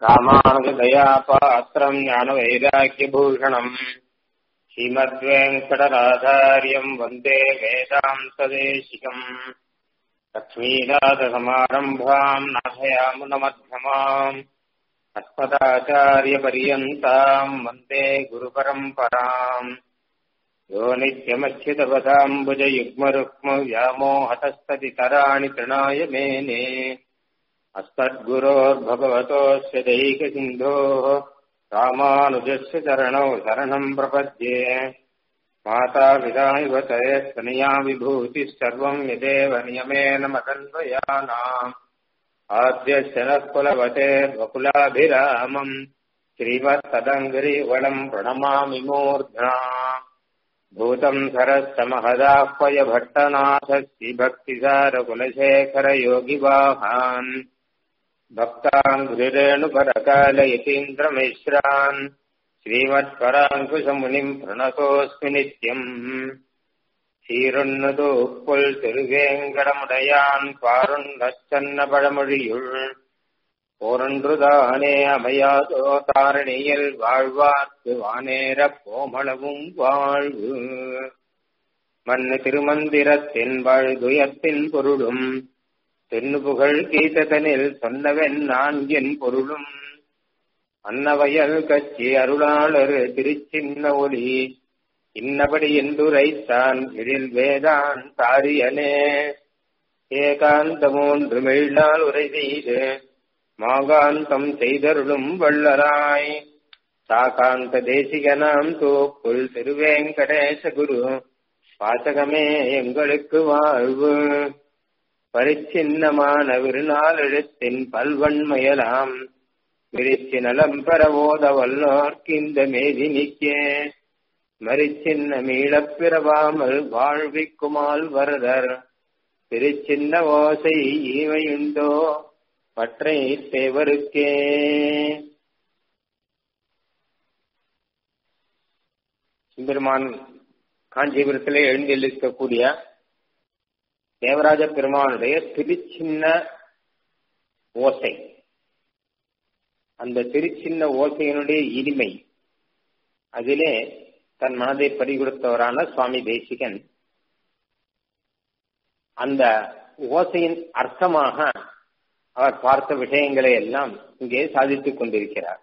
ராமானுஜதயாபாத்திரம் ஞானவைராக்கியபூஷணம் ஸ்ரீமத்வேங்கடராதாரியம் வந்தே வேதாந்ததேசிகம் லக்ஷ்மீநாதசமாரம்பாம் நாசயாமுனமध्यமாம் अस्मदाचार्यपर्यन्ताम् वन्दे गुरुपरम्पराम् यो नित्यमच्युतपदाम्बुजयुग्मरुक्मव्यामोहतस्तदितराणि तृणाय मेने अस्मद्गुरोर्भगवतोऽस्य दैकसिन्धोः रामानुजस्य चरणौ शरणम् प्रपद्ये मातापिता इव तयस्तनया विभूतिः सर्वम् यदेव नियमेन मतन्वयानाम् आद्यस्य नः कुलवते वकुलाभिरामम् श्रीमत्तदङ्गिरिवणम् प्रणमामि मूर्ध्ना भूतम् सरस्य महदाह्वय भट्टनाथस्य भक्तिसारकुलशेखरयोगिवाहान् भक्तान् गुरुरेणुपरकालयतीन्द्रमिश्रान् श्रीमत्पराङ्कुशमुनिम् प्रणतोऽस्मि नित्यम् சீருண்ணது புல் திருவேங்கடமுடையான் பாருண்ணச்சன்ன பழமொழியுள் போரன்றுதானே அமையாதோ தாரணியில் வாழ்வார்க்கு வானேர போமளவும் வாழ்வு மண்ணு திருமந்திரத்தின் வாழ்துயத்தின் பொருளும் தென்னு புகழ் கீததனில் சொன்னவன் நான்கின் பொருளும் அன்னவயல் கட்சி அருளாளர் திருச்சின்ன ஒளி இன்னபடி என்றுரைத்தான் எழில் வேதான் தாரியனே ஏகாந்த மூன்று மெழிலால் உரை செய்து மாகாந்தம் செய்தருளும் வள்ளலாய் சாகாந்த தேசிகனாம் தோப்புள் திருவேங்கடேச குரு பாசகமே எங்களுக்கு வாழ்வு பரிச்சின்னமான விருநாள் எழுத்தின் பல்வன்மையலாம் விரிச்சி நலம் பெறவோத வல்லோர்க்கு இந்த மேதினிக்கே மறிச்சின்ன மீளப் பிறவாமல் வாழ்விக்குமால் வரதர் திருச்சின்ன ஓசை ஈவையுண்டோ மற்றை தேவருக்கே சிம்பெருமான் காஞ்சிபுரத்திலே எழுந்திருக்கக்கூடிய தேவராஜ பெருமானுடைய திருச்சின்ன ஓசை அந்த திருச்சின்ன ஓசையினுடைய இனிமை அதிலே தன் மனதை பறிகொடுத்தவரான சுவாமி தேசிகன் அந்த ஓசையின் அர்த்தமாக அவர் பார்த்த விஷயங்களை எல்லாம் இங்கே சாதித்துக் கொண்டிருக்கிறார்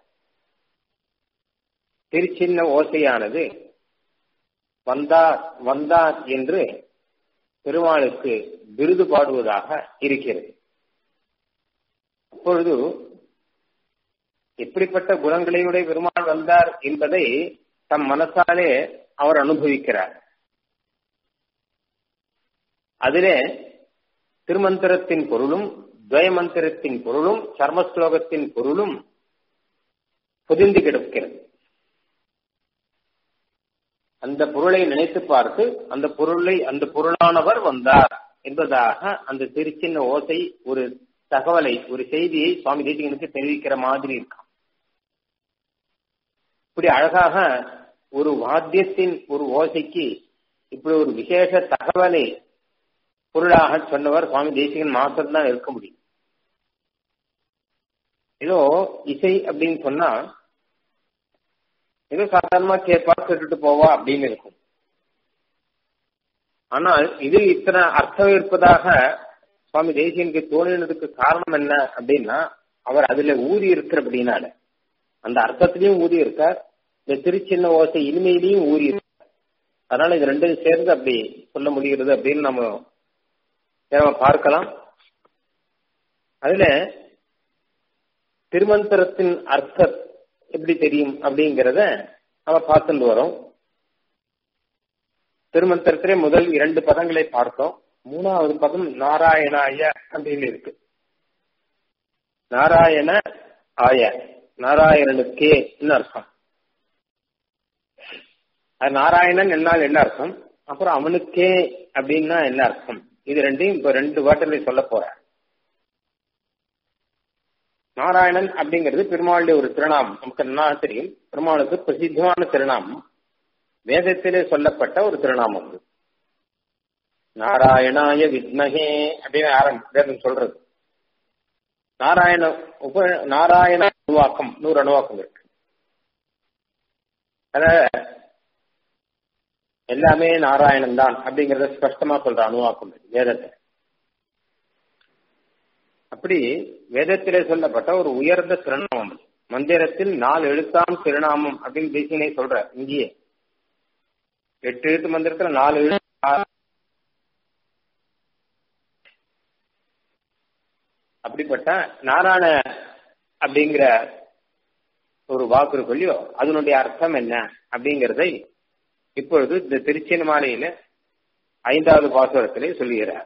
திருச்சின்ன ஓசையானது வந்தார் வந்தார் என்று பெருமாளுக்கு விருது பாடுவதாக இருக்கிறது அப்பொழுது எப்படிப்பட்ட குணங்களையுடைய பெருமாள் வந்தார் என்பதை தம் மனசாலே அவர் அனுபவிக்கிறார் அதிலே திருமந்திரத்தின் பொருளும் துவயமந்திரத்தின் பொருளும் சர்மஸ்லோகத்தின் பொருளும் புதிந்து கிடக்கிறது அந்த பொருளை நினைத்து பார்த்து அந்த பொருளை அந்த பொருளானவர் வந்தார் என்பதாக அந்த திருச்சின்ன ஓசை ஒரு தகவலை ஒரு செய்தியை சுவாமி தேசிகனுக்கு தெரிவிக்கிற மாதிரி இருக்கான் இப்படி அழகாக ஒரு வாத்தியத்தின் ஒரு ஓசைக்கு இப்படி ஒரு விசேஷ தகவலை பொருளாக சொன்னவர் சுவாமி தேசிகன் மாத்திரம்தான் இருக்க முடியும் ஏதோ இசை அப்படின்னு சொன்னா ஏதோ சாதாரணமா கேட்பா கேட்டுட்டு போவா அப்படின்னு இருக்கும் ஆனால் இதில் இத்தனை அர்த்தம் இருப்பதாக சுவாமி தேசியனுக்கு தோணினதுக்கு காரணம் என்ன அப்படின்னா அவர் அதுல ஊறி இருக்கிறபடினால அந்த அர்த்தத்திலையும் ஊறி இருக்கார் இந்த திருச்சின்ன ஓசை இனிமையிலையும் ஊறி இருக்கார் அதனால இது ரெண்டும் சேர்ந்து அப்படி சொல்ல முடிகிறது அப்படின்னு நம்ம நம்ம பார்க்கலாம் அதுல திருமந்திரத்தின் அர்த்தம் எப்படி தெரியும் அப்படிங்கிறத நம்ம பார்த்துட்டு வரோம் திருமந்திரத்திலே முதல் இரண்டு பதங்களை பார்த்தோம் மூணாவது பதம் நாராயணாய அப்படின்னு இருக்கு நாராயண ஆய நாராயணனுக்கே அர்த்தம் அது நாராயணன் என்னால் என்ன அர்த்தம் அப்புறம் அவனுக்கே அப்படின்னா என்ன அர்த்தம் இது ரெண்டையும் இப்ப ரெண்டு வாட்டில சொல்ல போறேன் நாராயணன் அப்படிங்கிறது பெருமாளுடைய ஒரு திருநாமம் நமக்கு என்ன தெரியும் பெருமாளுக்கு பிரசித்தமான திருநாமம் வேதத்திலே சொல்லப்பட்ட ஒரு திருநாமம் அது நாராயணாய வித்மகே அப்படின்னு ஆரம்பி வேதம் சொல்றது நாராயண உப நாராயண அணுவாக்கம் நூறு அணுவாக்கம் இருக்கு அத எல்லாமே நாராயணன் தான் அப்படிங்கறத ஸ்பஷ்டமா சொல்ற அணுவாக்கம் இருக்கு வேதத்தை அப்படி வேதத்திலே சொல்லப்பட்ட ஒரு உயர்ந்த திருநாமம் மந்திரத்தில் நாலு எழுத்தாம் திருநாமம் அப்படின்னு தேசியனே சொல்ற இங்கேயே எட்டு எழுத்து மந்திரத்துல நாலு எழுத்து அப்படிப்பட்ட நாராயண அப்படிங்கிற ஒரு வாக்கு இருக்கொல்லையோ அதனுடைய அர்த்தம் என்ன அப்படிங்கறதை இப்பொழுது இந்த திருச்சின் மாலையில ஐந்தாவது பாசுரத்திலே சொல்லுகிறார்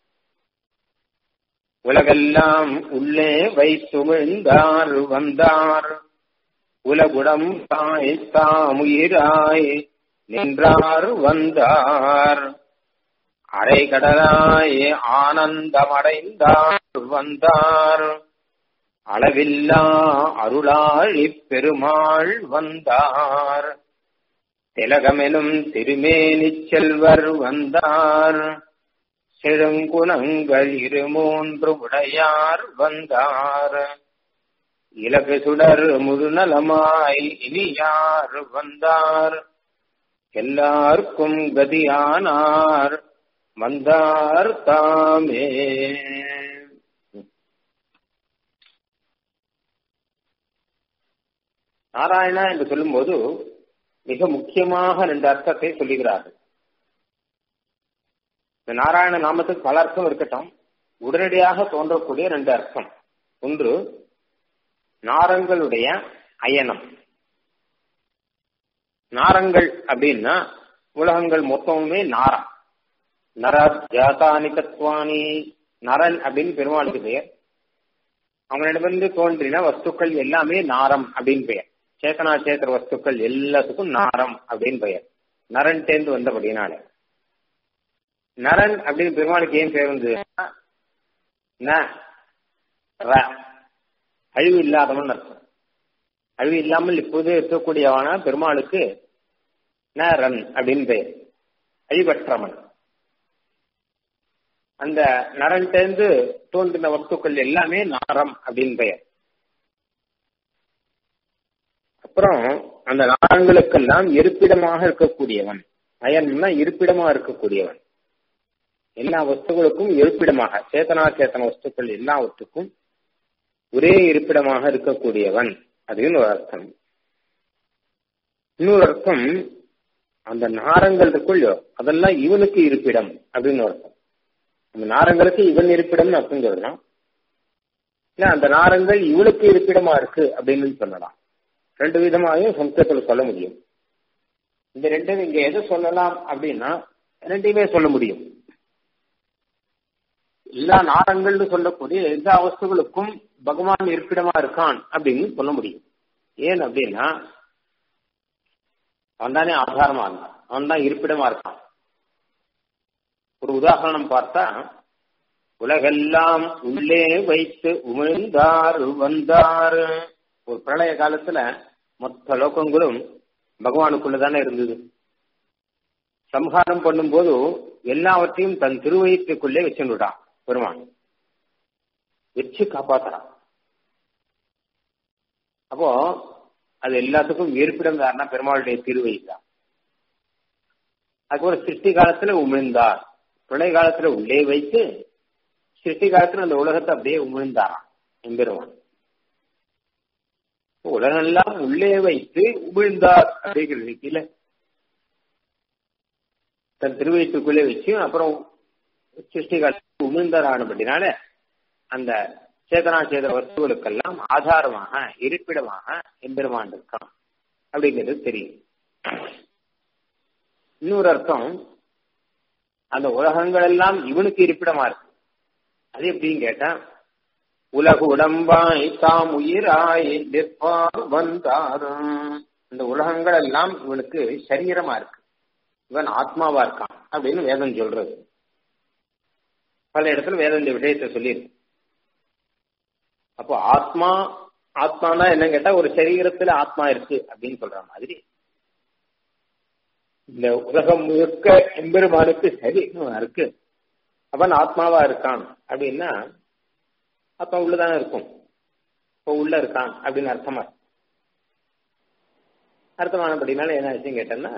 உலகெல்லாம் உள்ளே வைத்துமிழ்ந்தார் வந்தார் உலகுடம் தாய் தாமுயிராய் நின்றார் வந்தார் அரைகடலாய் ஆனந்தமடைந்தார் வந்தார் அளவில்லா அருளாழி பெருமாள் வந்தார் திலகமெனும் திருமேனிச் செல்வர் வந்தார் செழுங்குணங்கள் இரு மூன்று உடையார் வந்தார் இலகு சுடர் முழுநலமாய் இனியார் வந்தார் எல்லாருக்கும் கதியானார் வந்தார் தாமே நாராயணா என்று சொல்லும்போது மிக முக்கியமாக ரெண்டு அர்த்தத்தை சொல்லுகிறார்கள் இந்த நாராயண நாமத்துக்கு பல அர்த்தம் இருக்கட்டும் உடனடியாக தோன்றக்கூடிய ரெண்டு அர்த்தம் ஒன்று நாரங்களுடைய அயனம் நாரங்கள் அப்படின்னா உலகங்கள் மொத்தமுமே நாரம் நர ஜாதானி தத்வானி நரன் அப்படின்னு பெருமாளுக்கு பெயர் அவனிடமிருந்து தோன்றின வஸ்துக்கள் எல்லாமே நாரம் அப்படின்னு பெயர் சேத்தனா சேத்திர வஸ்துக்கள் எல்லாத்துக்கும் நாரம் அப்படின்னு பெயர் நரன் தேர்ந்து வந்தபடினால நரன் அப்படின்னு பெருமாளுக்கு ஏன் பேர் வந்து அழிவு இல்லாதவன் அர்த்தம் அழிவு இல்லாமல் இப்போது இருக்கக்கூடியவனா பெருமாளுக்கு நரன் அப்படின்னு பெயர் அழிவற்றவன் அந்த நரன் தேர்ந்து தோன்றின வஸ்துக்கள் எல்லாமே நாரம் அப்படின்னு பெயர் அப்புறம் அந்த நாரங்களுக்கெல்லாம் இருப்பிடமாக இருக்கக்கூடியவன் அயன்னா இருப்பிடமா இருக்கக்கூடியவன் எல்லா வஸ்துகளுக்கும் இருப்பிடமாக சேத்தனா சேத்தன வஸ்துக்கள் எல்லாவற்றுக்கும் ஒரே இருப்பிடமாக இருக்கக்கூடியவன் அதுன்னு ஒரு அர்த்தம் இன்னொரு அர்த்தம் அந்த நாரங்கள் இருக்குள்ளோ அதெல்லாம் இவனுக்கு இருப்பிடம் அப்படின்னு அர்த்தம் அந்த நாரங்களுக்கு இவன் இருப்பிடம்னு அர்த்தம் சொல்லலாம் இல்ல அந்த நாரங்கள் இவனுக்கு இருப்பிடமா இருக்கு அப்படின்னு சொல்லலாம் ரெண்டு விதமாகவும் சம்ஸ்கிருதத்தில் சொல்ல முடியும் இந்த ரெண்டும் இங்க எதை சொல்லலாம் அப்படின்னா ரெண்டையுமே சொல்ல முடியும் எல்லா நாரங்கள்னு சொல்லக்கூடிய எல்லா வஸ்துகளுக்கும் பகவான் இருப்பிடமா இருக்கான் அப்படின்னு சொல்ல முடியும் ஏன் அப்படின்னா அவன் தானே ஆதாரமா இருந்தான் அவன் தான் இருப்பிடமா இருக்கான் ஒரு உதாரணம் பார்த்தா உலகெல்லாம் உள்ளே வைத்து உமிழ்ந்தார் வந்தார் ஒரு பிரளய காலத்துல மொத்த லோகங்களும் பகவானுக்குள்ளதானே இருந்தது சம்ஹாரம் பண்ணும்போது எல்லாவற்றையும் தன் திருவயிற்றுக்குள்ளே வச்சுட்டான் பெருமான் வச்சு காப்பாத்துறான் அப்போ அது எல்லாத்துக்கும் இருப்பிடம் யாருன்னா பெருமாளுடைய திருவயிற்றான் அதுக்கப்புறம் சிருஷ்டி காலத்துல உமிழ்ந்தார் பிரளய காலத்துல உள்ளே வைத்து சிருஷ்டி காலத்துல அந்த உலகத்தை அப்படியே உமிழ்ந்தாராம் எம்பெருமான் உலகெல்லாம் உள்ளே வைத்து உமிழ்ந்தார் அப்படிங்கிறது கீழே தன் திருவயிற்றுக்குள்ளே வச்சு அப்புறம் சிருஷ்டி காலத்தில் உமிழ்ந்தார் ஆனபடினால அந்த சேதனா சேத வஸ்துகளுக்கெல்லாம் ஆதாரமாக இருப்பிடமாக எம்பெருமான் இருக்கான் அப்படிங்கிறது தெரியும் இன்னொரு அர்த்தம் அந்த உலகங்கள் எல்லாம் இவனுக்கு இருப்பிடமா இருக்கு அது எப்படின்னு கேட்டா உலகு உடம்பாய் தாம் உயிராய் நிற்பார் வந்தாரும் இந்த உலகங்கள் எல்லாம் இவனுக்கு சரீரமா இருக்கு இவன் ஆத்மாவா இருக்கான் அப்படின்னு வேதம் சொல்றது பல இடத்துல வேதம் இந்த விஷயத்தை சொல்லியிருக்கு அப்போ ஆத்மா ஆத்மானா என்ன கேட்டா ஒரு சரீரத்துல ஆத்மா இருக்கு அப்படின்னு சொல்ற மாதிரி இந்த உலகம் முழுக்க எம்பெருமானுக்கு சரீரம் இருக்கு அவன் ஆத்மாவா இருக்கான் அப்படின்னா ஆத்மா உள்ளதானே இருக்கும் இப்போ உள்ள இருக்கான் அப்படின்னு அர்த்தமா அர்த்தமானபடினால என்ன விஷயம் கேட்டேன்னா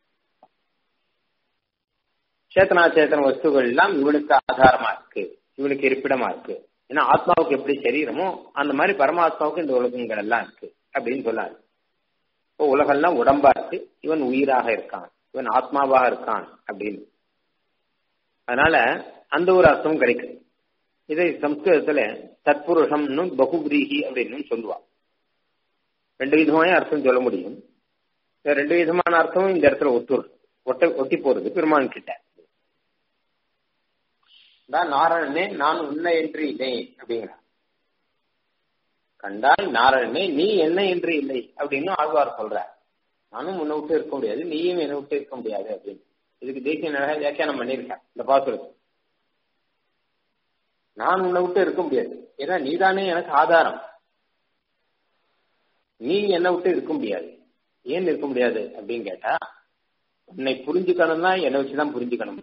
சேத்தனா சேத்தன வஸ்துகள் எல்லாம் இவனுக்கு ஆதாரமா இருக்கு இவனுக்கு இருப்பிடமா இருக்கு ஏன்னா ஆத்மாவுக்கு எப்படி சரீரமோ அந்த மாதிரி பரமாத்மாவுக்கு இந்த உலகங்கள் எல்லாம் இருக்கு அப்படின்னு சொல்லாரு இப்போ உலகம்லாம் உடம்பா இருக்கு இவன் உயிராக இருக்கான் இவன் ஆத்மாவாக இருக்கான் அப்படின்னு அதனால அந்த ஒரு அர்த்தமும் கிடைக்கும் இதை சம்ஸ்கிருதத்துல தத்புருஷம்னு பகுபிரீகி அப்படின்னு சொல்லுவா ரெண்டு விதமான அர்த்தம் சொல்ல முடியும் இந்த ரெண்டு விதமான அர்த்தமும் இந்த இடத்துல ஒத்து ஒட்ட ஒட்டி போறது பெருமான் கிட்ட தான் நாராயணனே நான் உன்னை என்று இல்லை அப்படிங்கிறார் கண்டால் நாராயணனே நீ என்ன என்று இல்லை அப்படின்னு ஆழ்வார் சொல்றார் நானும் உன்னை விட்டு இருக்க முடியாது நீயும் என்னை விட்டு இருக்க முடியாது அப்படின்னு இதுக்கு தேசிய நகை வியாக்கியானம் பண்ணியிருக்கேன் இந்த பாசுரத்து நான் உன்னை விட்டு இருக்க முடியாது ஏன்னா நீதானே எனக்கு ஆதாரம் நீ என்னை விட்டு இருக்க முடியாது ஏன் இருக்க முடியாது அப்படின்னு கேட்டா உன்னை புரிஞ்சுக்கணும்னா என்னை வச்சுதான் புரிஞ்சுக்கணும்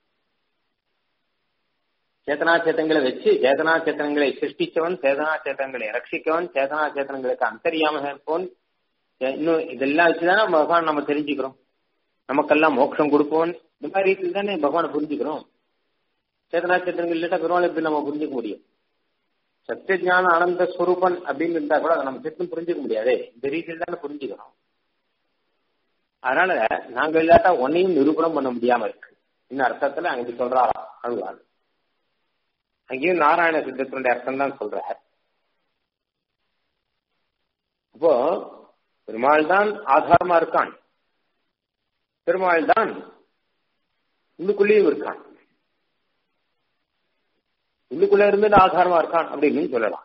சேத்தனா சேத்தங்களை வச்சு சேதனா சேத்தனங்களை சிருஷ்டிச்சவன் சேதனா சேத்தனங்களை ரட்சிக்கவன் சேதனா சேத்தனங்களுக்கு அந்தரியாம இருப்பவன் இன்னும் இதெல்லாம் வச்சுதானே பகவான் நம்ம தெரிஞ்சுக்கிறோம் நமக்கெல்லாம் மோட்சம் கொடுப்பவன் இந்த மாதிரி ரீதியில் தானே பகவானை புரிஞ்சுக்கிறோம் சேதனா சேத்தனங்கள் இல்லாட்டா பெருமாள் எப்படி நம்ம புரிஞ்சுக்க முடியும் சத்தியஜான ஆனந்த ஸ்வரூபன் அப்படின்னு இருந்தா கூட அதை நம்ம சட்டம் புரிஞ்சுக்க முடியாது இந்த ரீதியில் தானே புரிஞ்சுக்கிறோம் அதனால நாங்க இல்லாட்டா ஒன்னையும் நிரூபணம் பண்ண முடியாம இருக்கு இந்த அர்த்தத்துல அங்க சொல்றாராம் அழுவாள் அங்கேயும் நாராயண சித்தத்தினுடைய அர்த்தம் தான் சொல்றார் அப்போ பெருமாள் தான் ஆதாரமா இருக்கான் பெருமாள் தான் உள்ளுக்குள்ளேயும் இருக்கான் உள்ளுக்குள்ள இருந்து ஆதாரமா இருக்கான் அப்படின்னு சொல்லலாம்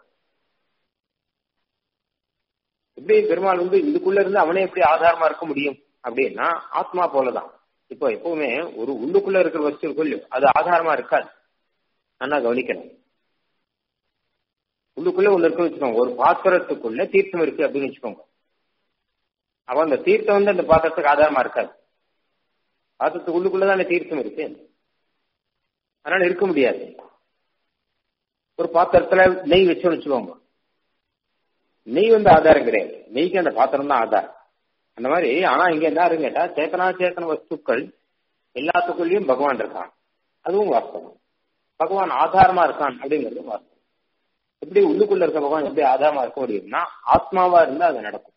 எப்படி பெருமாள் வந்து இதுக்குள்ள இருந்து அவனே எப்படி ஆதாரமா இருக்க முடியும் அப்படின்னா ஆத்மா போலதான் இப்போ எப்பவுமே ஒரு உள்ளுக்குள்ள இருக்கிற வஸ்து கொள்ளும் அது ஆதாரமா இருக்காது நல்லா கவனிக்கணும் உள்ளுக்குள்ள ஒண்ணு இருக்குன்னு வச்சுக்கோங்க ஒரு பாத்திரத்துக்குள்ள தீர்த்தம் இருக்கு அப்படின்னு வச்சுக்கோங்க அப்ப அந்த தீர்த்தம் வந்து அந்த பாத்திரத்துக்கு ஆதாரமா இருக்காது பாத்திரத்துக்கு உள்ளுக்குள்ளதான் அந்த தீர்த்தம் இருக்கு அதனால இருக்க முடியாது ஒரு பாத்திரத்துல நெய் வச்சோம்னு வச்சுக்கோங்க நெய் வந்து ஆதாரம் கிடையாது நெய்க்கு அந்த பாத்திரம் தான் ஆதாரம் அந்த மாதிரி ஆனா இங்க என்ன கேட்டா சேத்தனா சேத்தன வஸ்துக்கள் எல்லாத்துக்குள்ளயும் பகவான் இருக்கான் அதுவும் வாஸ்தவம் பகவான் ஆதாரமா இருக்கான் அப்படிங்கிறது வாஸ்தவம் எப்படி உள்ளுக்குள்ள இருக்க பகவான் எப்படி ஆதாரமா இருக்க முடியும்னா ஆத்மாவா இருந்தா அது நடக்கும்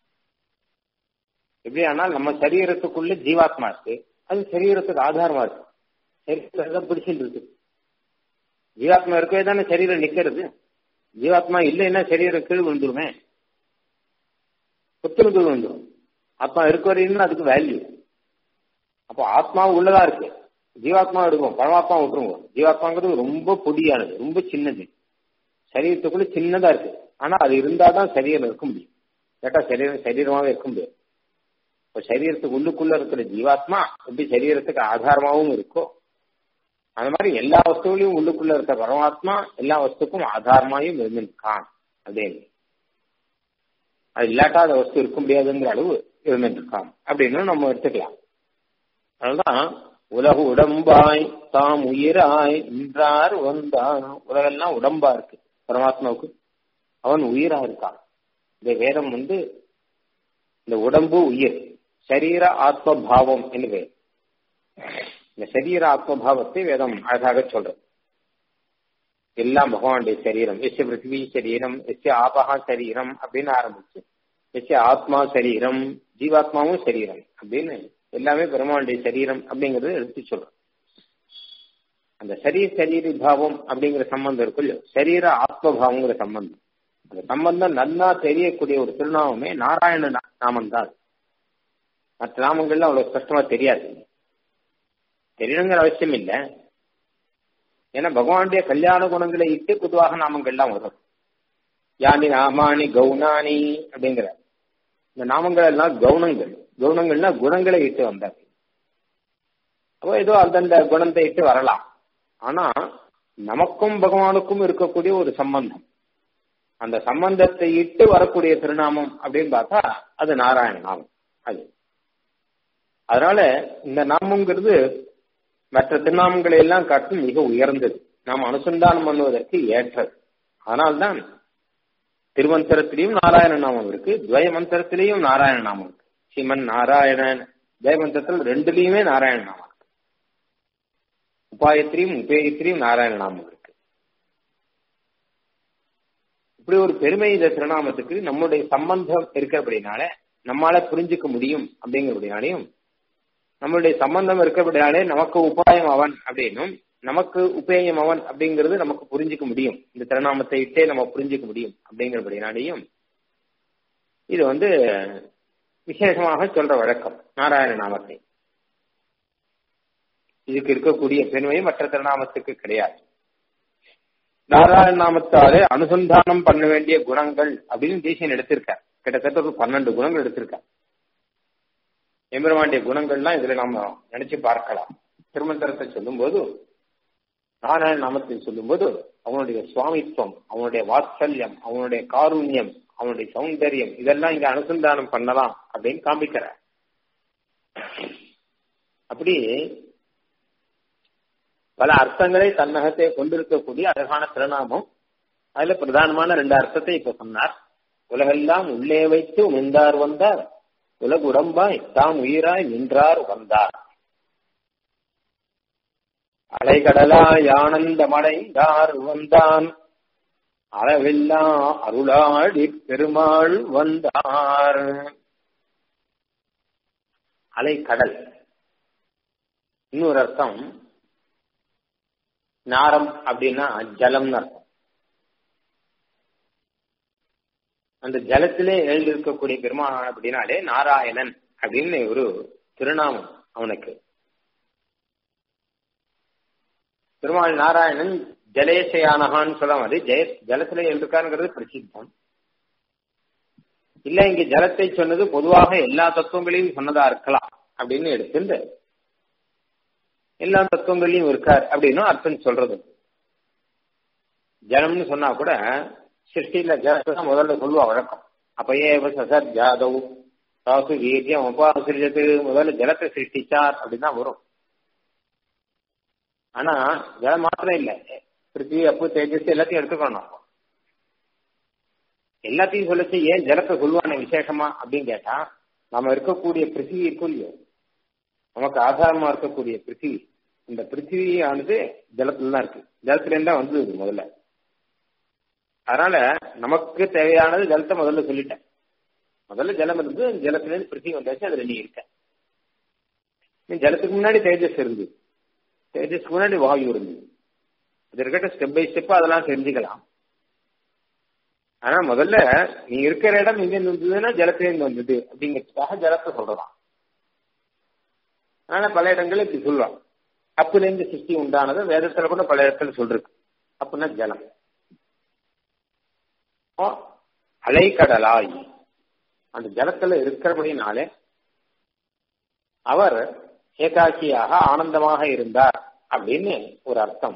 எப்படி ஆனால் நம்ம சரீரத்துக்குள்ள ஜீவாத்மா இருக்கு அது சரீரத்துக்கு ஆதாரமா இருக்கு சரீரத்தை பிடிச்சிட்டு இருக்கு ஜீவாத்மா இருக்கவே தானே சரீரம் நிக்கிறது ஜீவாத்மா இல்லைன்னா சரீரம் கீழ் விழுந்துருமே புத்தனு கீழ் விழுந்துரும் ஆத்மா இருக்க வரையும் அதுக்கு வேல்யூ அப்போ ஆத்மா உள்ளதா இருக்கு ஜீவாத்மா எடுக்கும் பரமாத்மா விட்டுருங்க ஜீவாத்மாங்கிறது ரொம்ப பொடியானது ரொம்ப சின்னது சரீரத்துக்குள்ள சின்னதா இருக்கு ஆனா அது இருந்தாதான் சரீரம் இருக்க முடியும் கேட்டா சரீரம் சரீரமாவே இருக்க முடியாது இப்போ சரீரத்துக்கு உள்ளுக்குள்ள இருக்கிற ஜீவாத்மா எப்படி சரீரத்துக்கு ஆதாரமாகவும் இருக்கோ அந்த மாதிரி எல்லா வஸ்துவிலையும் உள்ளுக்குள்ள இருக்க பரமாத்மா எல்லா வஸ்துக்கும் ஆதாரமாயும் இருந்திருக்கான் அப்படின்னு அது இல்லாட்டா அந்த வஸ்து இருக்க முடியாதுங்கிற அளவு இருந்திருக்கான் அப்படின்னு நம்ம எடுத்துக்கலாம் அதனால்தான் உலக உடம்பாய் தாம் உயிராய் நின்றார் வந்தான் உலகெல்லாம் உடம்பா இருக்கு பரமாத்மாவுக்கு அவன் உயிரா இருக்கான் இந்த வேதம் வந்து இந்த உடம்பு உயிர் சரீர ஆத்ம பாவம் என்று பெயர் இந்த சரீர ஆத்மபாவத்தை வேதம் அழகாக சொல்றது எல்லாம் பகவானுடைய சரீரம் எஸ் பிருத்திவி சரீரம் எஸ் ஆபகா சரீரம் அப்படின்னு ஆரம்பிச்சு எஸ் ஆத்மா சரீரம் ஜீவாத்மாவும் சரீரம் அப்படின்னு எல்லாமே பெருமானுடைய சரீரம் அப்படிங்கறத எடுத்து சொல்றோம் அந்த சரீர சரீர பாவம் அப்படிங்கிற சம்பந்தம் இருக்குல்ல சரீர ஆத்மபாவங்கிற சம்பந்தம் அந்த சம்பந்தம் நன்னா தெரியக்கூடிய ஒரு திருநாமமே நாராயண நாமம் தான் மற்ற நாமங்கள்லாம் அவ்வளவு ஸ்பஷ்டமா தெரியாது தெரியணுங்கிற அவசியம் இல்லை ஏன்னா பகவானுடைய கல்யாண குணங்களை இட்டு பொதுவாக நாமங்கள்லாம் வரும் யானி நாமானி கவுனானி அப்படிங்கிற இந்த நாமங்கள் எல்லாம் கவுனங்கள் கவுனங்கள்னா குணங்களை இட்டு வந்தார் அப்போ ஏதோ அந்தந்த குணத்தை இட்டு வரலாம் ஆனா நமக்கும் பகவானுக்கும் இருக்கக்கூடிய ஒரு சம்பந்தம் அந்த சம்பந்தத்தை இட்டு வரக்கூடிய திருநாமம் அப்படின்னு பார்த்தா அது நாராயண நாமம் அது அதனால இந்த நாமங்கிறது மற்ற திருநாமங்களை எல்லாம் காட்டும் மிக உயர்ந்தது நாம் அனுசந்தானம் பண்ணுவதற்கு ஏற்றது அதனால்தான் திருமந்திரத்திலையும் நாராயண நாமம் இருக்கு துவய மந்திரத்திலையும் நாராயண நாமம் இருக்கு சிமன் நாராயணன் துவய மந்திரத்தில் ரெண்டுலயுமே நாராயண நாமம் இருக்கு உபாயத்திலையும் உபேயத்திலையும் நாராயண நாமம் இருக்கு இப்படி ஒரு பெருமை இந்த திருநாமத்துக்கு நம்முடைய சம்பந்தம் இருக்கிறபடினால நம்மால புரிஞ்சுக்க முடியும் அப்படிங்கிறபடினாலையும் நம்மளுடைய சம்பந்தம் இருக்கிறபடினாலே நமக்கு உபாயம் அவன் அப்படின்னும் நமக்கு உபேயம் அவன் அப்படிங்கிறது நமக்கு புரிஞ்சுக்க முடியும் இந்த திருநாமத்தை இட்டே நம்ம புரிஞ்சுக்க முடியும் அப்படிங்கிறபடினாலேயும் இது வந்து விசேஷமாக சொல்ற வழக்கம் நாராயண நாமத்தை இதுக்கு இருக்கக்கூடிய பெருமை மற்ற திருநாமத்துக்கு கிடையாது நாராயண நாமத்தாலே அனுசந்தானம் பண்ண வேண்டிய குணங்கள் அப்படின்னு தேசியன் எடுத்திருக்கார் கிட்டத்தட்ட ஒரு பன்னெண்டு குணங்கள் எடுத்திருக்கார் எம்பெருமாண்டிய குணங்கள்லாம் இதுல நாம நினைச்சு பார்க்கலாம் திருமந்திரத்தை சொல்லும் போது நாராயண நாமத்தை சொல்லும் போது அவனுடைய சுவாமித்துவம் அவனுடைய வாத்சல்யம் அவனுடைய காருண்யம் அவனுடைய சௌந்தரியம் இதெல்லாம் இங்க அனுசந்தானம் பண்ணலாம் அப்படின்னு காமிக்கிற அப்படி பல அர்த்தங்களை தன்னகத்தை கொண்டிருக்கக்கூடிய அழகான திருநாமம் அதுல பிரதானமான ரெண்டு அர்த்தத்தை இப்ப சொன்னார் உலகெல்லாம் உள்ளே வைத்து உமிழ்ந்தார் வந்தார் உலக உடம்பாய் தாம் உயிராய் நின்றார் வந்தார் அலைகடலாய் ஆனந்தமடைந்தார் வந்தான் அளவில்லா அருளாடி பெருமாள் வந்தார் அலைக்கடல் இன்னொரு அர்த்தம் நாரம் அப்படின்னா ஜலம்னு அர்த்தம் அந்த ஜலத்திலே எழுந்திருக்கக்கூடிய பெருமான் அப்படின்னாலே நாராயணன் அப்படின்னு ஒரு திருநாமம் அவனுக்கு பெருமாள் நாராயணன் ஜலேசயானகான்னு சொல்ல மாதிரி ஜெய ஜலத்திலே எழுந்திருக்காருங்கிறது பிரசித்தம் இல்ல இங்க ஜலத்தை சொன்னது பொதுவாக எல்லா தத்துவங்களையும் சொன்னதா இருக்கலாம் அப்படின்னு எடுத்துட்டு எல்லா தத்துவங்களையும் இருக்கார் அப்படின்னு அர்த்தம் சொல்றது ஜலம்னு சொன்னா கூட சிருஷ்டியில ஜலத்தை தான் முதல்ல சொல்லுவா வழக்கம் அப்பயே சசர் ஜாதவ் சாசு வீரியம் உபாசிரியது முதல்ல ஜலத்தை சிருஷ்டிச்சார் அப்படின்னு தான் வரும் ஆனா ஜலம் மாத்திரம் இல்ல பிருத்திவி அப்பு தேஜஸ் எல்லாத்தையும் எடுத்துக்கணும் எல்லாத்தையும் சொல்லிச்சு ஏன் ஜலத்தை சொல்லுவானே விசேஷமா அப்படின்னு கேட்டா நாம இருக்கக்கூடிய பிருத்திவி இருக்கும் இல்லையோ நமக்கு ஆதாரமா இருக்கக்கூடிய பிருத்திவி இந்த பிருத்திவியானது ஜலத்துல தான் இருக்கு ஜலத்துல இருந்தா வந்தது முதல்ல அதனால நமக்கு தேவையானது ஜலத்தை முதல்ல சொல்லிட்டேன் முதல்ல ஜலம் இருந்து ஜலத்துல இருந்து பிருத்திவி வந்தாச்சு அதுல நீ இருக்க நீ ஜலத்துக்கு முன்னாடி தேஜஸ் இருந்து தேஜஸ்க்கு முன்னாடி வாயு இருந்து அது இருக்கட்டும் ஸ்டெப் பை ஸ்டெப் அதெல்லாம் தெரிஞ்சுக்கலாம் ஆனா முதல்ல நீ இருக்கிற இடம் எங்க இருந்ததுன்னா ஜலத்திலிருந்து வந்தது அப்படிங்கிறதுக்காக ஜலத்தை சொல்றதான் ஆனா பல இடங்கள்ல இப்படி சொல்லுவாங்க அப்புல இருந்து சிருஷ்டி உண்டானது வேதத்துல கூட பல இடத்துல சொல்றது அப்படின்னா ஜலம் அலைக்கடலாய் அந்த ஜலத்துல இருக்கிறபடினாலே அவர் ஏகாக்கியாக ஆனந்தமாக இருந்தார் அப்படின்னு ஒரு அர்த்தம்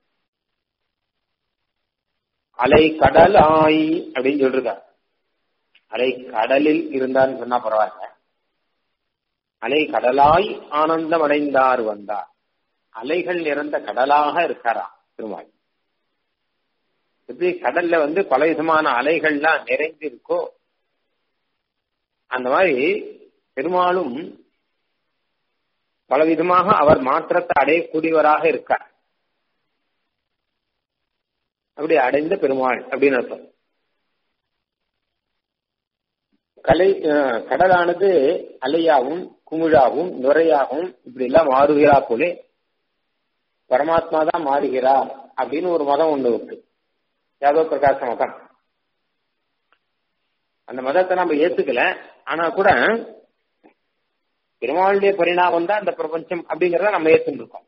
அலை கடலாய் அப்படின்னு சொல்றார் அலை கடலில் இருந்தார்னு சொன்னா பரவாயில்ல அலை கடலாய் ஆனந்தம் அடைந்தார் வந்தார் அலைகள் நிறைந்த கடலாக இருக்காரா திருமால் எப்படி கடல்ல வந்து பல விதமான அலைகள்லாம் நிறைந்து இருக்கோ அந்த மாதிரி பெருமாளும் பலவிதமாக அவர் மாற்றத்தை அடையக்கூடியவராக இருக்கார் அப்படி அடைந்த பெருமாள் அப்படின்னு அர்த்தம் கலை கடலானது அலையாகவும் குமிழாகவும் நுரையாகவும் இப்படி எல்லாம் மாறுகிறா போலே பரமாத்மா தான் மாறுகிறார் அப்படின்னு ஒரு மதம் ஒண்ணு இருக்கு யாதவ பிரகாச மதம் அந்த மதத்தை நம்ம ஏத்துக்கல ஆனா கூட பெருமாளுடைய பரிணாமம் தான் அந்த பிரபஞ்சம் அப்படிங்கறத நம்ம ஏத்துட்டு இருக்கோம்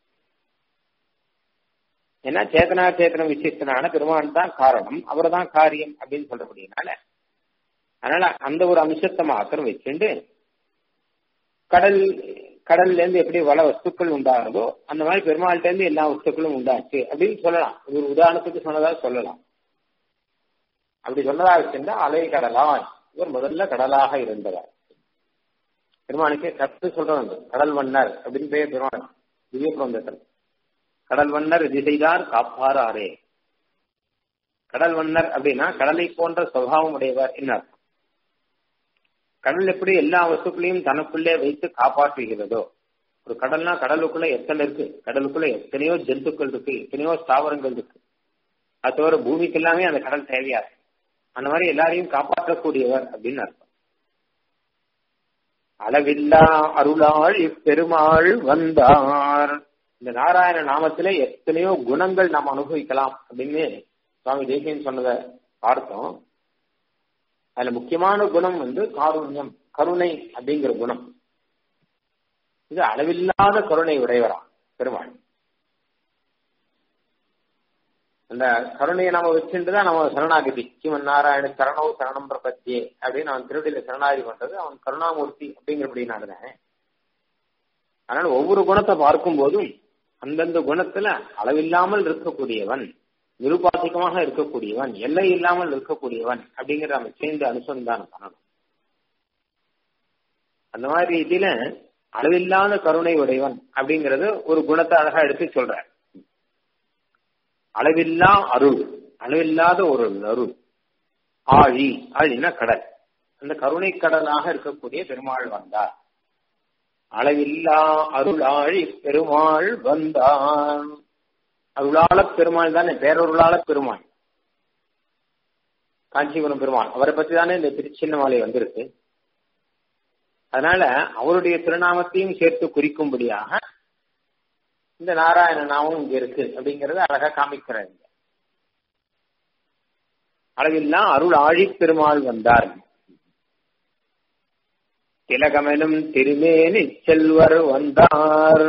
ஏன்னா சேத்தனா சேத்தனம் விசிஷ்டனான பெருமான் தான் காரணம் அவர் தான் காரியம் அப்படின்னு சொல்றபடினால அதனால அந்த ஒரு அம்சத்தை மாத்திரம் வச்சுண்டு கடல் கடல்ல இருந்து எப்படி வள வஸ்துக்கள் உண்டாகுதோ அந்த மாதிரி பெருமாள்கிட்ட இருந்து எல்லா வஸ்துக்களும் உண்டாச்சு அப்படின்னு சொல்லலாம் ஒரு உதாரணத்துக்கு சொன்னதா சொல்லலாம் அப்படி சொன்னதா வச்சிருந்தா அலை கடலாய் இவர் முதல்ல கடலாக இருந்தவர் பெருமானுக்கு கத்து சொல்றாங்க கடல் வண்ணர் அப்படின்னு பேர் பெருமாள் திவ்ய பிரபந்தத்தில் கடல் வண்ணர் இது செய்தார் காப்பாராரே கடல் வண்ணர் அப்படின்னா கடலை போன்ற சுவாவம் உடையவர் என்ன அர்த்தம் கடல் எப்படி எல்லா வஸ்துக்களையும் தனக்குள்ளே வைத்து காப்பாற்றுகிறதோ ஒரு கடல்னா கடலுக்குள்ள எத்தனை இருக்கு கடலுக்குள்ள எத்தனையோ ஜந்துக்கள் இருக்கு எத்தனையோ ஸ்தாவரங்கள் இருக்கு அது தவிர பூமிக்கு எல்லாமே அந்த கடல் தேவையா இருக்கு அந்த மாதிரி எல்லாரையும் காப்பாற்றக்கூடியவர் அப்படின்னு அர்த்தம் அளவில்லா அருளாள் இப்பெருமாள் வந்தார் இந்த நாராயண நாமத்தில எத்தனையோ குணங்கள் நாம் அனுபவிக்கலாம் அப்படின்னு சுவாமி தேசியன் சொன்னதை பார்த்தோம் அதுல முக்கியமான குணம் வந்து காருண்யம் கருணை அப்படிங்கிற குணம் இது அளவில்லாத கருணை உடையவரா பெருமாள் அந்த கருணையை நாம வச்சுட்டு தான் நம்ம சரணாகதி சிவன் நாராயண சரணோ சரணம் பிரபத்தியே அப்படின்னு அவன் திருவடியில சரணாகதி பண்றது அவன் கருணாமூர்த்தி அப்படிங்கிறபடினாலதான் அதனால ஒவ்வொரு குணத்தை பார்க்கும் போதும் அந்தந்த குணத்துல அளவில்லாமல் இருக்கக்கூடியவன் நிருபாதிகமாக இருக்கக்கூடியவன் எல்லை இல்லாமல் இருக்கக்கூடியவன் அப்படிங்கிற நம்ம சேர்ந்து அனுசந்தானம் பண்ணணும் அந்த மாதிரி இதுல அளவில்லாத கருணை உடையவன் அப்படிங்கறது ஒரு குணத்தை அழகா எடுத்து சொல்ற அளவில்லா அருள் அளவில்லாத ஒரு அருள் ஆழி ஆழினா கடல் அந்த கருணை கடலாக இருக்கக்கூடிய பெருமாள் வந்தார் அளவில்லா அருள் ஆழி பெருமாள் வந்தான் அருளாள பெருமாள் தானே பேரருளாள பெருமாள் காஞ்சிபுரம் பெருமாள் அவரை பத்தி தானே இந்த திருச்சின்னமாலை வந்திருக்கு அதனால அவருடைய திருநாமத்தையும் சேர்த்து குறிக்கும்படியாக இந்த நாராயண நாமம் இங்க இருக்கு அப்படிங்கறத அழகா காமிக்கிறாங்க அளவில்லாம் அருள் ஆழி பெருமாள் வந்தார் திலகமெனும் திருமேனி செல்வர் வந்தார்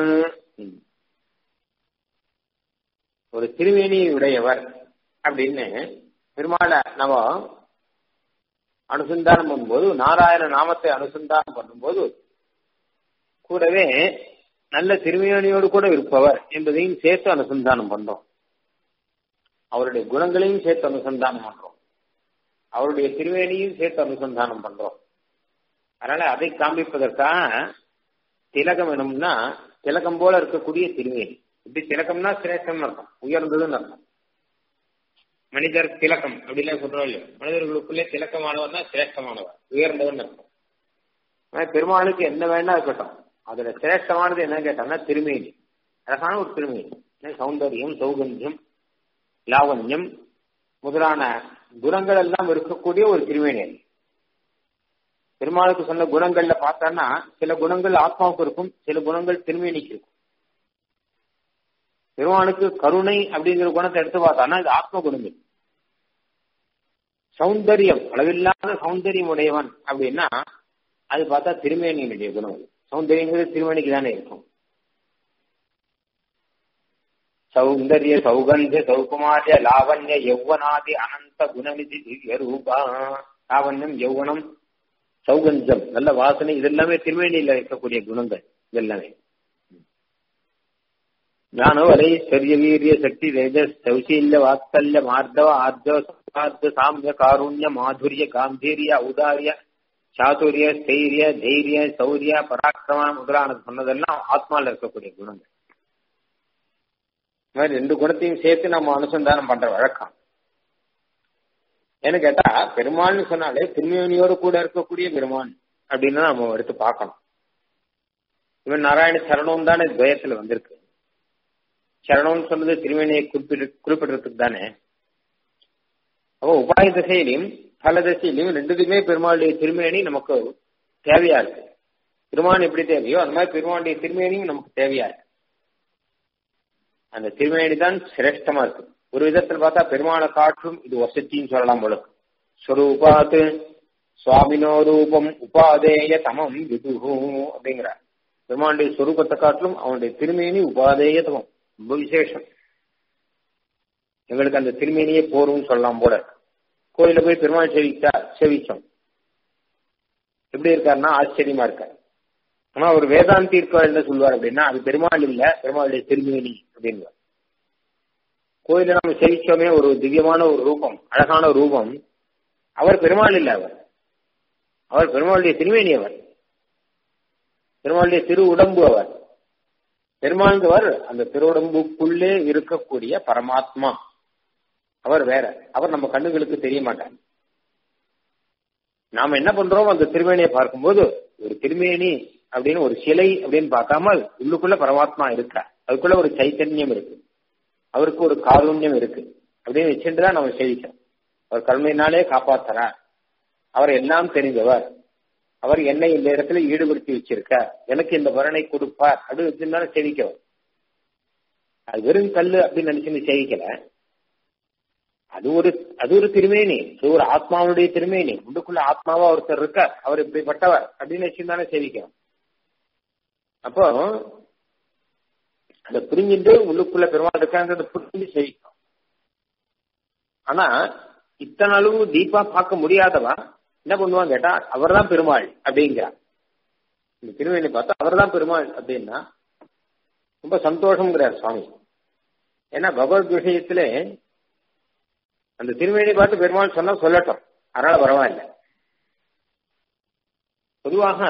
ஒரு திருமேனி உடையவர் அப்படின்னு பெருமாளை நம்ம அனுசந்தானம் பண்ணும்போது நாராயண நாமத்தை அனுசந்தானம் பண்ணும்போது கூடவே நல்ல திருமேனியோடு கூட இருப்பவர் என்பதையும் சேர்த்து அனுசந்தானம் பண்றோம் அவருடைய குணங்களையும் சேர்த்து அனுசந்தானம் பண்றோம் அவருடைய திருவேணியும் சேர்த்து அனுசந்தானம் பண்றோம் அதனால அதை காண்பிப்பதற்காக திலகம் வேணும்னா திலகம் போல இருக்கக்கூடிய திருவேணி இப்படி திலகம்னா சிரேஷ்டம் அர்த்தம் உயர்ந்ததுன்னு அர்த்தம் மனிதர் திலக்கம் அப்படிலாம் சொல்றோம் இல்லையோ மனிதர்களுக்குள்ளே திலக்கமானவர் தான் சிரேஷ்டமானவர் உயர்ந்தவன் அர்த்தம் பெருமாளுக்கு என்ன வேணா இருக்கட்டும் அதுல சிரேஷ்டமானது என்ன கேட்டாங்கன்னா திருமேனி அழகான ஒரு திருமேனி சௌந்தரியம் சௌகந்தியம் லாவண்யம் முதலான குணங்கள் எல்லாம் இருக்கக்கூடிய ஒரு திருமேனி பெருமாளுக்கு சொன்ன குணங்கள்ல பார்த்தோம்னா சில குணங்கள் ஆத்மாவுக்கு இருக்கும் சில குணங்கள் திருமேனிக்கு இருக்கும் பெருமானுக்கு கருணை அப்படிங்கிற குணத்தை எடுத்து பார்த்தோம்னா இது ஆத்ம குணங்கள் சௌந்தரியம் அளவில்லாத சௌந்தரியம் உடையவன் அப்படின்னா அது பார்த்தா திருமேனியினுடைய குணம் சௌந்தரியங்கிறது திருமணிக்கு தானே இருக்கும் சௌந்தர்ய சௌகந்திய சௌகுமாரிய லாவண்ய யௌவனாதி அனந்த குணநிதி திவ்ய ரூபா லாவண்யம் யௌவனம் சௌகந்தம் நல்ல வாசனை இதெல்லாமே திருமேனியில இருக்கக்கூடிய குணங்கள் இதெல்லாமே ஞானவலை ஸ்வரிய வீரிய சக்தி தேஜஸ் சௌசீல்ய வாத்சல்ய மார்தவ ஆர்தவ சௌகார்த்த சாமிய காருண்ய மாதுரிய காம்பீரிய ஔதாரிய சாதுரிய ஸ்தைரிய தைரிய சௌரிய பராக்கிரமம் முதலானது சொன்னதெல்லாம் ஆத்மால இருக்கக்கூடிய குணங்கள் இந்த மாதிரி ரெண்டு குணத்தையும் சேர்த்து நம்ம அனுசந்தானம் பண்ற வழக்கம் ஏன்னு கேட்டா பெருமாள்னு சொன்னாலே திருமேனியோடு கூட இருக்கக்கூடிய பெருமான் அப்படின்னு நம்ம எடுத்து பார்க்கணும் இவன் நாராயண சரணம் தானே துவயத்துல வந்திருக்கு சரணம்னு சொன்னது திருமேனியை குறிப்பிட்டு குறிப்பிடுறதுக்கு தானே அப்போ உபாய திசையிலையும் பல திசையிலையும் ரெண்டுக்குமே பெருமாளுடைய திருமேனி நமக்கு தேவையா இருக்கு பெருமான் எப்படி தேவையோ அந்த மாதிரி பெருமாளுடைய திருமேனியும் நமக்கு தேவையா இருக்கு அந்த திருமேனி தான் சிரேஷ்டமா இருக்கு ஒரு விதத்தில் பார்த்தா பெருமாளை காற்றும் இது வசத்தின்னு சொல்லலாம் போல ஸ்வரூபாத்து சுவாமினோ ரூபம் உபாதேய தமம் விதுகு அப்படிங்கிறார் பெருமாளுடைய ஸ்வரூபத்தை காட்டிலும் அவனுடைய திருமேனி உபாதேய தமம் ரொம்ப விசேஷம் எங்களுக்கு அந்த திருமேனியே போரும் சொல்லலாம் போல கோயில போய் பெருமாள் சேவிச்சா சேவிச்சோம் எப்படி இருக்காருன்னா ஆச்சரியமா இருக்காரு ஆனா ஒரு வேதாந்தி இருக்கார் என்ன சொல்லுவார் அப்படின்னா அது பெருமாள் இல்ல பெருமாளுடைய திருமேனி அப்படின்னு கோயில நம்ம சேவிச்சோமே ஒரு திவ்யமான ஒரு ரூபம் அழகான ரூபம் அவர் பெருமாள் இல்ல அவர் அவர் பெருமாளுடைய திருமேனி அவர் பெருமாளுடைய திரு உடம்பு அவர் பெருமாள்ங்கிறவர் அந்த திருவுடம்புக்குள்ளே இருக்கக்கூடிய பரமாத்மா அவர் வேற அவர் நம்ம கண்ணுகளுக்கு தெரிய மாட்டார் நாம என்ன பண்றோம் அந்த திருமேனியை பார்க்கும்போது ஒரு திருமேனி அப்படின்னு ஒரு சிலை அப்படின்னு பார்க்காமல் உள்ளுக்குள்ள பரமாத்மா இருக்கா அதுக்குள்ள ஒரு சைத்தன்யம் இருக்கு அவருக்கு ஒரு காருண்யம் இருக்கு அப்படின்னு வச்சுட்டு தான் நம்ம சேவிக்கிறோம் அவர் கருணையினாலே காப்பாத்துறார் அவர் எல்லாம் தெரிஞ்சவர் அவர் என்னை இந்த இடத்துல ஈடுபடுத்தி வச்சிருக்க எனக்கு இந்த வரனை கொடுப்பார் அப்படின்னு வச்சிருந்தாலும் சேவிக்கவர் அது வெறும் கல்லு அப்படின்னு நினைச்சு சேவிக்கல அது ஒரு அது ஒரு திருமேனி அது ஒரு ஆத்மாவுடைய திருமேனி உள்ளுக்குள்ள ஆத்மாவா ஒருத்தர் இருக்கார் அவர் இப்படிப்பட்டவர் அப்படின்னு வச்சிருந்தானே சேவிக்கணும் அப்போ அதை புரிஞ்சுட்டு உள்ளுக்குள்ள பெருமாள் இருக்காங்கிறத புரிஞ்சு சேவிக்கணும் ஆனா இத்தனை அளவு தீபா பார்க்க முடியாதவா என்ன பண்ணுவான் கேட்டா அவர் தான் பெருமாள் அப்படிங்கிறார் இந்த திருவேணி பார்த்தா அவர் தான் பெருமாள் அப்படின்னா ரொம்ப சந்தோஷம்ங்கிறார் சுவாமி ஏன்னா பகவத் விஷயத்துல அந்த திருவேணி பார்த்து பெருமாள் சொன்னா சொல்லட்டும் அதனால பரவாயில்ல பொதுவாக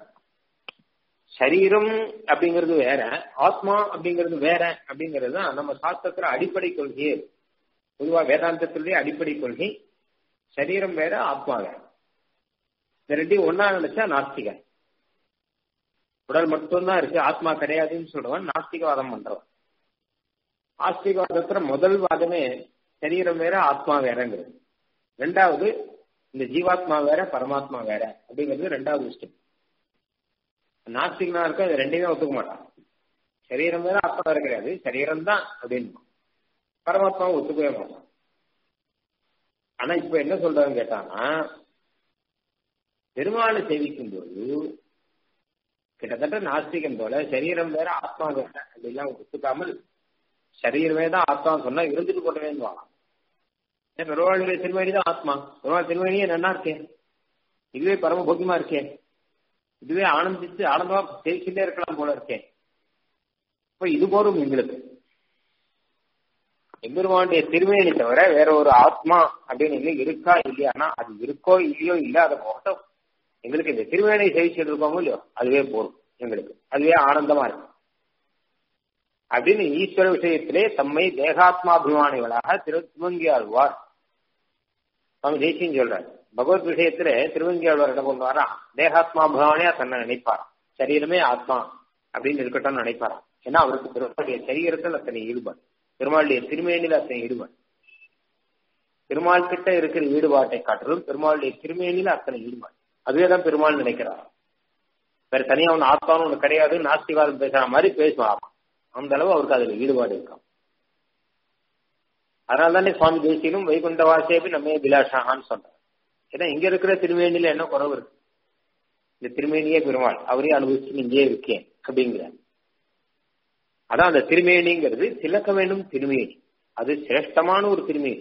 சரீரம் அப்படிங்கிறது வேற ஆத்மா அப்படிங்கிறது வேற அப்படிங்கிறது தான் நம்ம சாஸ்திரத்துல அடிப்படை கொள்கையே பொதுவா வேதாந்தத்தினுடைய அடிப்படை கொள்கை சரீரம் வேற ஆத்மா வேற இந்த ரெண்டையும் ஒன்னா நினைச்சா நாஸ்திகன் உடல் மட்டும்தான் இருக்கு ஆத்மா கிடையாதுன்னு சொல்றவன் நாஸ்திகவாதம் பண்றவன் ஆஸ்திகவாதத்துல முதல் வாதமே சரீரம் வேற ஆத்மா வேறங்கிறது ரெண்டாவது இந்த ஜீவாத்மா வேற பரமாத்மா வேற அப்படிங்கிறது ரெண்டாவது ஸ்டெப் நாஸ்திகனா இருக்க அது ரெண்டையுமே ஒத்துக்க மாட்டான் சரீரம் வேற ஆத்மா வேற கிடையாது சரீரம் தான் அப்படின்னு பரமாத்மாவை ஒத்துக்கவே மாட்டான் ஆனா இப்ப என்ன சொல்றாங்க கேட்டானா பெருமாளை சேவிக்கும் போது கிட்டத்தட்ட நாஸ்திகம் போல சரீரம் வேற ஆத்மா வேற அப்படிலாம் ஒத்துக்காமல் சரீரமே தான் ஆத்மா சொன்னா இருந்துட்டு போட்டவேன்னு வாங்கலாம் பெருமாளுடைய திருமணி தான் ஆத்மா பெருமாள் திருமணியே நல்லா இருக்கேன் இதுவே பரம போக்கியமா இருக்கேன் இதுவே ஆனந்திச்சு ஆனந்தமா பேசிட்டே இருக்கலாம் போல இருக்கேன் இப்ப இது போதும் எங்களுக்கு எம்பெருமானுடைய திருமேனி தவிர வேற ஒரு ஆத்மா அப்படின்னு எங்க இருக்கா இல்லையானா அது இருக்கோ இல்லையோ இல்லாத போகட்டும் எங்களுக்கு இந்த திருமேனை சேவிச்சுட்டு இருக்கோமோ இல்லையோ அதுவே போதும் எங்களுக்கு அதுவே ஆனந்தமா இருக்கு அப்படின்னு ஈஸ்வர விஷயத்திலே தம்மை தேகாத்மாபிமானிகளாக திரு திருவங்கியாழ்வார் சுவாமி தேசியம் சொல்றாரு பகவத் விஷயத்துல திருவங்கியாழ்வார் என்ன பண்ணுவாரா தேகாத்மாபிமானியா தன்னை நினைப்பாராம் சரீரமே ஆத்மா அப்படின்னு இருக்கட்டும்னு நினைப்பாராம் ஏன்னா அவருக்கு பெருமாளுடைய சரீரத்தில் அத்தனை ஈடுபாடு பெருமாளுடைய திருமேனியில் அத்தனை ஈடுபாடு பெருமாள் கிட்ட இருக்கிற ஈடுபாட்டை காட்டிலும் பெருமாளுடைய திருமேனியில அத்தனை ஈடுபாடு அதுவே தான் பெருமாள் நினைக்கிறார் வேற தனியா ஒன்று ஆத்மான்னு ஒன்று கிடையாது நாஸ்திகாரம் பேசுற மாதிரி பேசுவாராம் அந்த அளவு அவருக்கு அதுல ஈடுபாடு இருக்கும் அதனால தானே சுவாமி தேசியனும் வைகுண்ட வாசேபி நம்ம பிலாஷாகான்னு சொல்றார் ஏன்னா இங்க இருக்கிற திருமேனியில என்ன குறவு இருக்கு இந்த திருமேனியே பெருமாள் அவரே அனுபவிச்சு இங்கே இருக்கேன் அப்படிங்கிறார் அதான் அந்த திருமேனிங்கிறது திலக்க வேண்டும் திருமேனி அது சிரேஷ்டமான ஒரு திருமேனி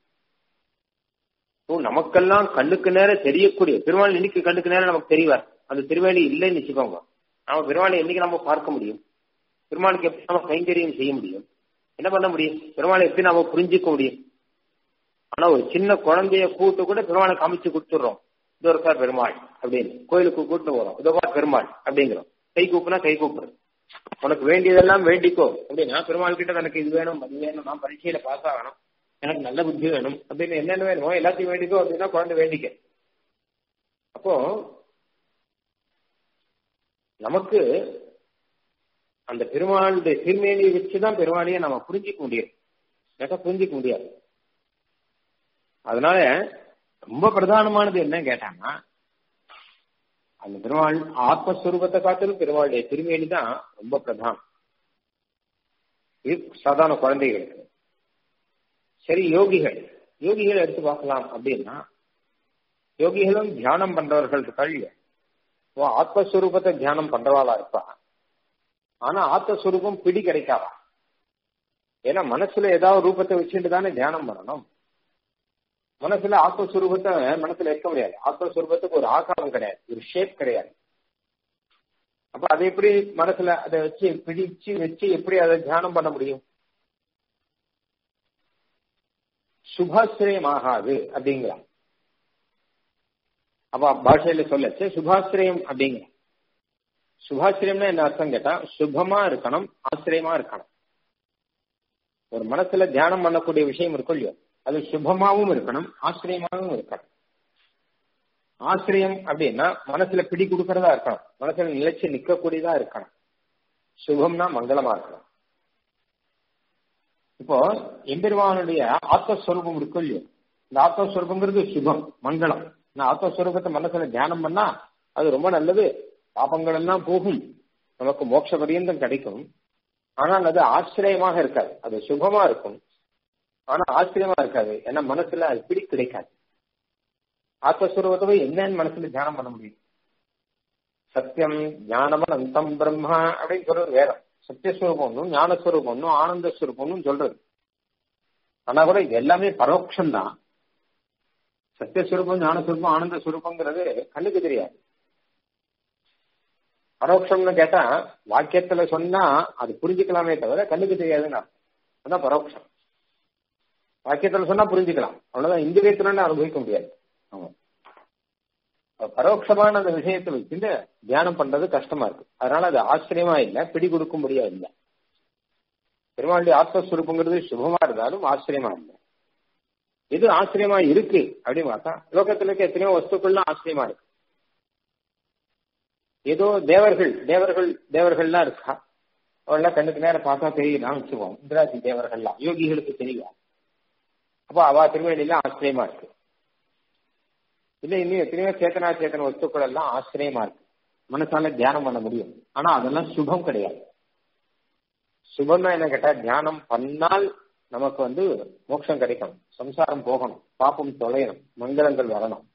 நமக்கெல்லாம் கண்ணுக்கு நேரம் தெரியக்கூடிய பெருமாள் இன்னைக்கு கண்ணுக்கு நேரம் நமக்கு தெரியவார் அந்த திருமேனி இல்லைன்னு வச்சுக்கோங்க நாம பெருமாளை என்னைக்கு நம்ம பார்க்க முடியும் பெருமாளுக்கு எப்படி நம்ம கைங்கரியம் செய்ய முடியும் என்ன பண்ண முடியும் பெருமாளை எப்படி நாம புரிஞ்சுக்க முடியும் ஆனா ஒரு சின்ன குழந்தைய கூட்டு கூட பெருமாளை காமிச்சு கொடுத்துடுறோம் இது இருக்கார் பெருமாள் அப்படின்னு கோயிலுக்கு கூட்டு போறோம் இதோபா பெருமாள் அப்படிங்கிறோம் கை கூப்புனா கை கூப்புறது உனக்கு வேண்டியதெல்லாம் வேண்டிக்கோ அப்படின்னா பெருமாள் கிட்ட எனக்கு இது வேணும் அது வேணும் நான் பரீட்சையில பாஸ் ஆகணும் எனக்கு நல்ல புத்தி வேணும் அப்படின்னு என்னென்ன வேணுமோ எல்லாத்தையும் வேண்டிக்கோ அப்படின்னா குழந்தை வேண்டிக்க அப்போ நமக்கு அந்த பெருமாளுடைய திருமேனியை வச்சுதான் பெருமாளையே நம்ம புரிஞ்சிக்க முடியும் கேட்டா புரிஞ்சிக்க முடியாது அதனால ரொம்ப பிரதானமானது என்ன கேட்டாங்கன்னா அந்த பெருமாள் ஆத்மஸ்வரூபத்தை காட்டிலும் பெருமாளுடைய திருமேனி தான் ரொம்ப பிரதானம் இது சாதாரண குழந்தைகளுக்கு சரி யோகிகள் யோகிகள் எடுத்து பார்க்கலாம் அப்படின்னா யோகிகளும் தியானம் பண்றவர்கள் கல்வி ஓ ஆத்மஸ்வரூபத்தை தியானம் பண்றவாளா இருப்பா ஆனா ஆத்மஸ்வரூபம் பிடி கிடைக்காதா ஏன்னா மனசுல ஏதாவது ரூபத்தை வச்சுட்டு தானே தியானம் பண்ணணும் மனசுல ஆத்மஸ்வரூபத்தை மனசுல இருக்க முடியாது ஆத்மஸ்வரூபத்துக்கு ஒரு ஆகாரம் கிடையாது ஒரு ஷேப் கிடையாது அப்ப அதை எப்படி மனசுல அதை வச்சு பிடிச்சு வச்சு எப்படி அதை தியானம் பண்ண முடியும் சுபாசிரியம் ஆகாது அப்படிங்கிறான் அப்ப பாஷையில சொல்லச்சு சுபாசிரியம் அப்படிங்கிற சுபாசிரியம்னா என்ன அர்த்தம் கேட்டா சுபமா இருக்கணும் ஆசிரியமா இருக்கணும் ஒரு மனசுல தியானம் பண்ணக்கூடிய விஷயம் இருக்கும் இல்லையோ அது சுபமாவும் இருக்கணும் ஆசிரியமாவும் இருக்கணும் ஆசிரியம் அப்படின்னா மனசுல பிடி கொடுக்கறதா இருக்கணும் மனசுல நிலைச்சு நிக்கக்கூடியதா இருக்கணும் சுபம்னா மங்களமா இருக்கணும் இப்போ எம்பெருமானுடைய ஆத்மஸ்வரூபம் இருக்கும் இல்லையோ இந்த ஆத்மஸ்வரூபங்கிறது சுபம் மங்களம் இந்த ஆத்மஸ்வரூபத்தை மனசுல தியானம் பண்ணா அது ரொம்ப நல்லது பாபங்கள் எல்லாம் போகும் நமக்கு மோட்ச பரியந்தம் கிடைக்கும் ஆனால் அது ஆச்சரியமாக இருக்காது அது சுபமா இருக்கும் ஆனா ஆச்சரியமா இருக்காது ஏன்னா மனசுல அது பிடி கிடைக்காது ஆத்மஸ்வரூபத்தை போய் என்னன்னு மனசுல தியானம் பண்ண முடியும் சத்தியம் ஞானமன் அந்தம் பிரம்மா அப்படின்னு சொல்றது வேற சத்தியஸ்வரூபம் ஒன்றும் ஞானஸ்வரூபம் ஒன்றும் ஆனந்த ஸ்வரூபம்னு சொல்றது ஆனா கூட இது எல்லாமே பரோட்சம் தான் சத்தியஸ்வரூபம் ஞானஸ்வரூபம் ஆனந்த ஸ்வரூபங்கிறது கண்ணுக்கு தெரியாது பரோட்சம்னு கேட்டா வாக்கியத்துல சொன்னா அது புரிஞ்சுக்கலாமே தவிர கண்ணுக்கு தெரியாதுன்னு அதான் பரோட்சம் வாக்கியத்துல சொன்னா புரிஞ்சுக்கலாம் அவ்வளவுதான் இந்திரியத்துல அனுபவிக்க முடியாது ஆமா பரோட்சமான அந்த விஷயத்தை வச்சுட்டு தியானம் பண்றது கஷ்டமா இருக்கு அதனால அது ஆச்சரியமா இல்லை பிடி கொடுக்கும்படியா இல்லை பெருமாளுடைய ஆத்மஸ்வரூபங்கிறது சுபமா இருந்தாலும் ஆச்சரியமா இல்லை எது ஆச்சரியமா இருக்கு அப்படின்னு பார்த்தா லோகத்துல இருக்க எத்தனையோ வஸ்துக்கள்லாம் ஆச்சரியமா இருக்கு ஏதோ தேவர்கள் தேவர்கள் தேவர்கள்லாம் இருக்கா அவெல்லாம் கண்ணுக்கு நேரம் பார்த்தா தெரியலாம் வச்சுக்குவோம் இந்திராஜி தேவர்கள்லாம் யோகிகளுக்கு தெரியும் அப்போ அவ திருவேணிலாம் ஆச்சரியமா இருக்கு இல்ல இன்னும் எத்தனையோ சேத்தனா சேத்தன வஸ்துக்கள் எல்லாம் ஆச்சரியமா இருக்கு மனசால தியானம் பண்ண முடியும் ஆனா அதெல்லாம் சுபம் கிடையாது சுபம்னா என்ன கேட்டா தியானம் பண்ணால் நமக்கு வந்து மோட்சம் கிடைக்கணும் சம்சாரம் போகணும் பாப்பம் தொலையணும் மங்களங்கள் வரணும்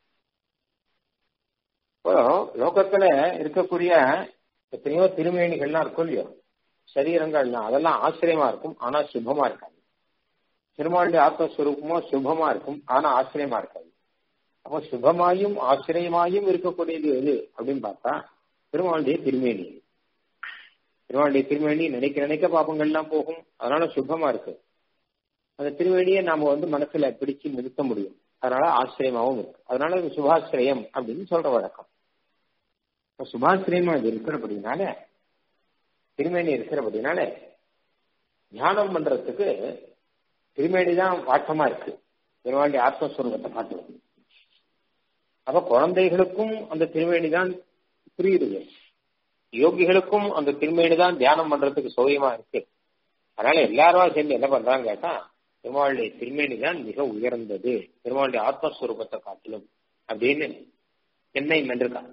இப்போ லோகத்துல இருக்கக்கூடிய எத்தனையோ திருமேனிகள்லாம் இருக்கும் இல்லையோ சரீரங்கள்லாம் அதெல்லாம் ஆச்சரியமா இருக்கும் ஆனா சுபமா இருக்காது திருமாளுடைய ஆத்மஸ்வரூபமோ சுபமா இருக்கும் ஆனா ஆச்சரியமா இருக்காது அப்போ சுபமாயும் ஆச்சரியமாயும் இருக்கக்கூடியது எது அப்படின்னு பார்த்தா திருமாளுடைய திருமேனி திருமாளுடைய திருமேனி நினைக்க நினைக்க பாப்பங்கள்லாம் போகும் அதனால சுபமா இருக்கு அந்த திருவேணியை நாம வந்து மனசுல பிடிச்சு நிறுத்த முடியும் அதனால ஆச்சரியமாவும் இருக்கு அதனால இது சுபாசிரியம் அப்படின்னு சொல்ற வழக்கம் சுபாசிரியமா இது இருக்கிறபடினால திருமேனி இருக்கிறபடினால தியானம் பண்றதுக்கு திருமேனி தான் வாட்டமா இருக்கு திருவாண்டி ஆத்மஸ்வரூபத்தை காட்டுவது அப்ப குழந்தைகளுக்கும் அந்த திருமேனி தான் புரியுது யோகிகளுக்கும் அந்த திருமேனி தான் தியானம் பண்றதுக்கு சௌரியமா இருக்கு அதனால எல்லாரும் சேர்ந்து என்ன பண்றாங்க கேட்டா பெருமாளுடைய திருமேனி தான் மிக உயர்ந்தது பெருமாளுடைய ஆத்மஸ்வரூபத்தை காட்டிலும் அப்படின்னு என்னை மென்றிருக்காங்க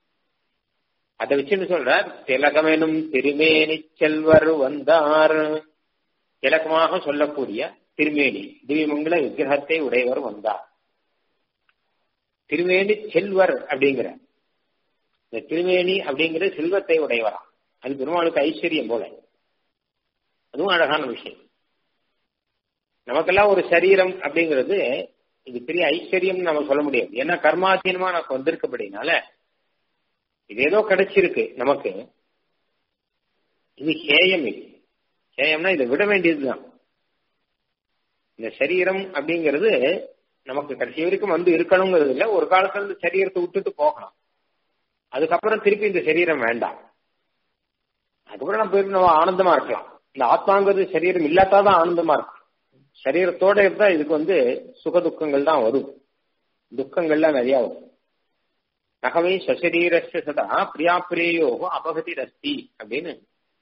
அதை வச்சுன்னு சொல்றார் திலகமெனும் திருமேனி செல்வர் வந்தார் திலகமாக சொல்லக்கூடிய திருமேனி திவ்யமங்கல விக்கிரகத்தை உடையவர் வந்தார் திருமேனி செல்வர் அப்படிங்கிற இந்த திருமேனி அப்படிங்கிற செல்வத்தை உடையவரா அது பெருமாளுக்கு ஐஸ்வர்யம் போல அதுவும் அழகான விஷயம் நமக்கெல்லாம் ஒரு சரீரம் அப்படிங்கிறது இது பெரிய ஐஸ்வர்யம் நம்ம சொல்ல முடியாது ஏன்னா கர்மாதீனமா நமக்கு வந்திருக்கப்படினால இது ஏதோ கிடைச்சிருக்கு நமக்கு இது ஹேயம் இது ஹேயம்னா இதை விட வேண்டியதுதான் இந்த சரீரம் அப்படிங்கிறது நமக்கு கடைசி வரைக்கும் வந்து இருக்கணுங்கிறது இல்லை ஒரு காலத்துல இந்த சரீரத்தை விட்டுட்டு போகலாம் அதுக்கப்புறம் திருப்பி இந்த சரீரம் வேண்டாம் அதுக்கப்புறம் நம்ம நம்ம ஆனந்தமா இருக்கலாம் இந்த ஆத்மாங்கிறது சரீரம் இல்லாட்டாதான் ஆனந்தமா இருக்கும் சரீரத்தோட இருந்தா இதுக்கு வந்து சுக துக்கங்கள் தான் வரும் துக்கங்கள்லாம் நிறைய வரும் நகமே சசரீரஸ்ய சதா பிரியா பிரியோ அபகதி ரஸ்தி அப்படின்னு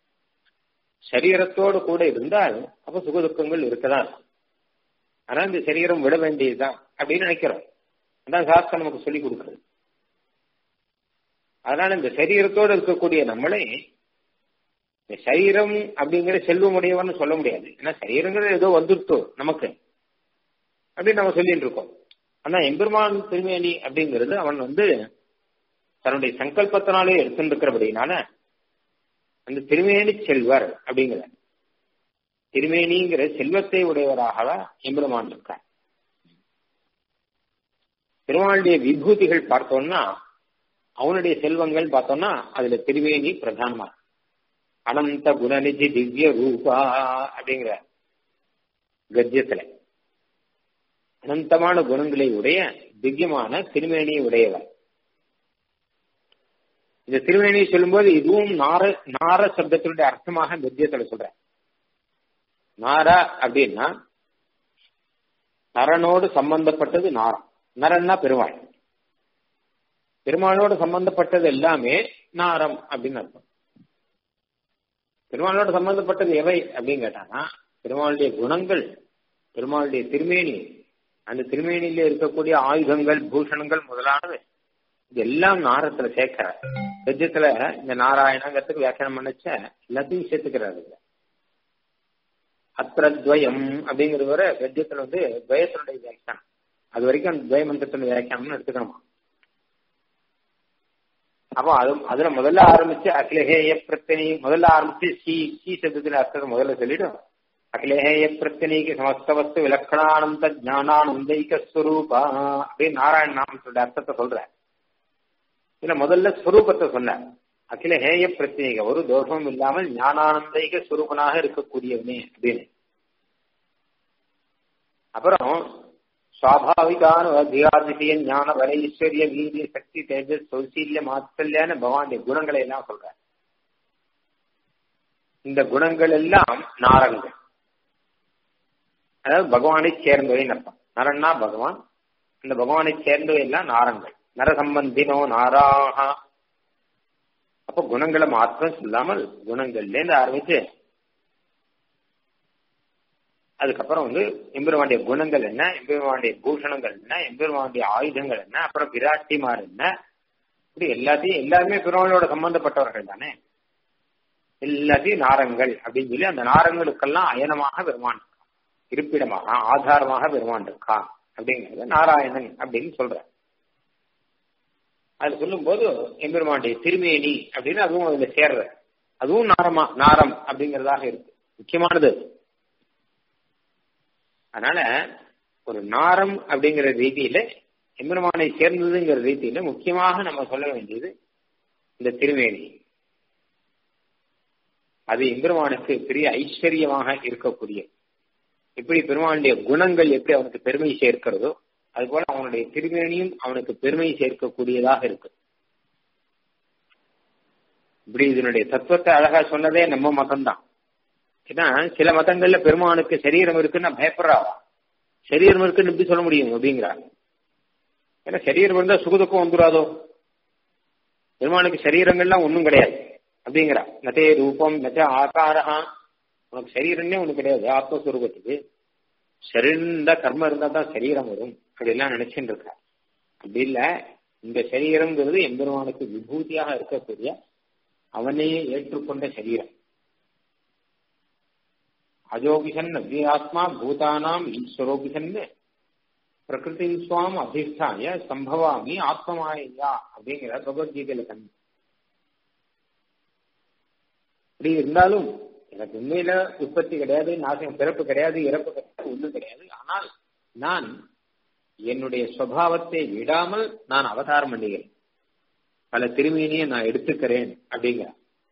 சரீரத்தோடு கூட இருந்தால் அப்ப சுக துக்கங்கள் இருக்கதான் இருக்கும் ஆனா இந்த சரீரம் விட வேண்டியதுதான் அப்படின்னு நினைக்கிறோம் அதான் சாஸ்திரம் நமக்கு சொல்லி கொடுக்குறது அதனால இந்த சரீரத்தோடு இருக்கக்கூடிய நம்மளே இந்த சரீரம் அப்படிங்கிற செல்வமுடையவன்னு சொல்ல முடியாது ஏன்னா சரீரங்கிறது ஏதோ வந்துருத்தோ நமக்கு அப்படின்னு நம்ம சொல்லிட்டு இருக்கோம் ஆனா எம்பெருமான் திருமேனி அப்படிங்கிறது அவன் வந்து தன்னுடைய சங்கல்பத்தினாலே எடுத்துருக்கிறபடினால அந்த திருமேனி செல்வர் அப்படிங்கிற திருமேனிங்கிற செல்வத்தை உடையவராக எம்பெருமான் இருக்கார் பெருமாளுடைய விபூதிகள் பார்த்தோம்னா அவனுடைய செல்வங்கள் பார்த்தோம்னா அதுல திருவேணி பிரதானமா அனந்த குணநிதி திவ்ய ரூபா அப்படிங்கிற கத்தியத்துல அனந்தமான குணங்களை உடைய திவ்யமான திருமேனியை உடையவர் இந்த திருமேனியை சொல்லும்போது இதுவும் நார நார சப்தத்தினுடைய அர்த்தமாக கத்தியத்துல சொல்ற நாரா அப்படின்னா நரனோடு சம்பந்தப்பட்டது நாரம் நரன்னா பெருமாள் பெருமாளோடு சம்பந்தப்பட்டது எல்லாமே நாரம் அப்படின்னு அர்த்தம் பெருமாளோட சம்பந்தப்பட்டது எவை அப்படின்னு கேட்டாங்கன்னா பெருமாளுடைய குணங்கள் பெருமாளுடைய திருமேனி அந்த திருமேனியில இருக்கக்கூடிய ஆயுதங்கள் பூஷணங்கள் முதலானது இது எல்லாம் நாரத்துல சேர்க்கிற கஜத்துல இந்த நாராயணங்கிறதுக்கு வியாக்கியானம் பண்ணச்ச எல்லாத்தையும் சேர்த்துக்கிறாரு அத்திரத்வயம் அப்படிங்கிறது வர கஜத்துல வந்து துவயத்தினுடைய வியாக்கியானம் அது வரைக்கும் அந்த துவய மந்திரத்தினுடைய வியாக்கியானம்னு எடுத்துக்கணுமா அப்போ அது அதுல முதல்ல ஆரம்பிச்சு அகிலஹேய பிரத்தனி முதல்ல ஆரம்பிச்சு சி சி சப்தத்துல அர்த்தத்தை முதல்ல சொல்லிடும் அகிலஹேய பிரத்தனிக்கு சமஸ்த வஸ்து விலக்கணானந்த ஞானானந்தைக ஸ்வரூபா அப்படின்னு நாராயண நாமத்தோட அர்த்தத்தை சொல்ற இதுல முதல்ல ஸ்வரூபத்தை சொன்ன அகில ஹேய பிரத்யேக ஒரு தோஷமும் இல்லாமல் ஞானானந்தைக ஸ்வரூபனாக இருக்கக்கூடியவனே அப்படின்னு அப்புறம் சுவாபாவிகான அதிகாதிசிய ஞான வர ஈஸ்வரிய வீரிய சக்தி தேஜஸ் சௌசீல்ய மாத்தல்யான பகவானுடைய குணங்களை எல்லாம் சொல்ற இந்த குணங்கள் எல்லாம் நாரங்கள் அதாவது பகவானை சேர்ந்தவை அர்த்தம் நரன்னா பகவான் இந்த பகவானை சேர்ந்தவை எல்லாம் நாரங்கள் நரசம்பந்தினோ நாராக அப்ப குணங்களை மாத்திரம் சொல்லாமல் குணங்கள்ல இருந்து ஆரம்பிச்சு அதுக்கப்புறம் வந்து எம்பெருமானுடைய குணங்கள் என்ன எம்பெருமானுடைய பூஷணங்கள் என்ன எம்பெருமானுடைய ஆயுதங்கள் என்ன அப்புறம் விராட்டிமார் என்ன இப்படி எல்லாத்தையும் எல்லாருமே பெருமாளோட சம்பந்தப்பட்டவர்கள் தானே எல்லாத்தையும் நாரங்கள் அப்படின்னு சொல்லி அந்த நாரங்களுக்கெல்லாம் அயனமாக பெருமான் இருக்கான் இருப்பிடமாக ஆதாரமாக பெருமான் இருக்கான் அப்படிங்கறத நாராயணன் அப்படின்னு சொல்ற அது சொல்லும் போது எம்பெருமானுடைய திருமேனி அப்படின்னு அதுவும் அதுல சேர்ற அதுவும் நாரமா நாரம் அப்படிங்கறதாக இருக்கு முக்கியமானது அதனால ஒரு நாரம் அப்படிங்கிற ரீதியில எம்பெருமானை சேர்ந்ததுங்கிற ரீதியில முக்கியமாக நம்ம சொல்ல வேண்டியது இந்த திருமேனி அது எம்பெருமானுக்கு பெரிய ஐஸ்வர்யமாக இருக்கக்கூடிய எப்படி பெருமானுடைய குணங்கள் எப்படி அவனுக்கு பெருமை சேர்க்கிறதோ அதுபோல அவனுடைய திருமேனியும் அவனுக்கு பெருமை சேர்க்கக்கூடியதாக இருக்கு இப்படி இதனுடைய தத்துவத்தை அழகா சொன்னதே நம்ம மதம்தான் ஏன்னா சில மதங்கள்ல பெருமானுக்கு சரீரம் இருக்குன்னு பயப்படுறாவா சரீரம் இருக்குன்னு எப்படி சொல்ல முடியும் அப்படிங்கிறாங்க ஏன்னா சரீரம் இருந்தா சுகதுக்கம் வந்துடாதோ பெருமானுக்கு சரீரங்கள்லாம் ஒன்றும் கிடையாது அப்படிங்கிறா நதே ரூபம் நதே ஆகாரஹா உனக்கு சரீரம்னே ஒண்ணு கிடையாது ஆத்மஸ்வரூபத்துக்கு சரிந்த கர்மம் இருந்தா தான் சரீரம் வரும் அப்படிலாம் நினைச்சுட்டு இருக்கா அப்படி இல்ல இந்த சரீரம்ங்கிறது எம்பெருமானுக்கு விபூதியாக இருக்கக்கூடிய அவனையே ஏற்றுக்கொண்ட சரீரம் அஜோபிசன் அவ்யாத்மா பூதானாம் ஈஸ்வரோபிசன் பிரகிருதி சுவாம் அதிஷ்டாய சம்பவாமி ஆத்மமாயா அப்படிங்கிற பகவத்கீதையில கண் இப்படி இருந்தாலும் எனக்கு உண்மையில உற்பத்தி கிடையாது நாசம் பிறப்பு கிடையாது இறப்பு கிடையாது ஒண்ணும் கிடையாது ஆனால் நான் என்னுடைய சுவாவத்தை விடாமல் நான் அவதாரம் பண்ணுகிறேன் பல திருமேனியை நான் எடுத்துக்கிறேன் அப்படிங்கிற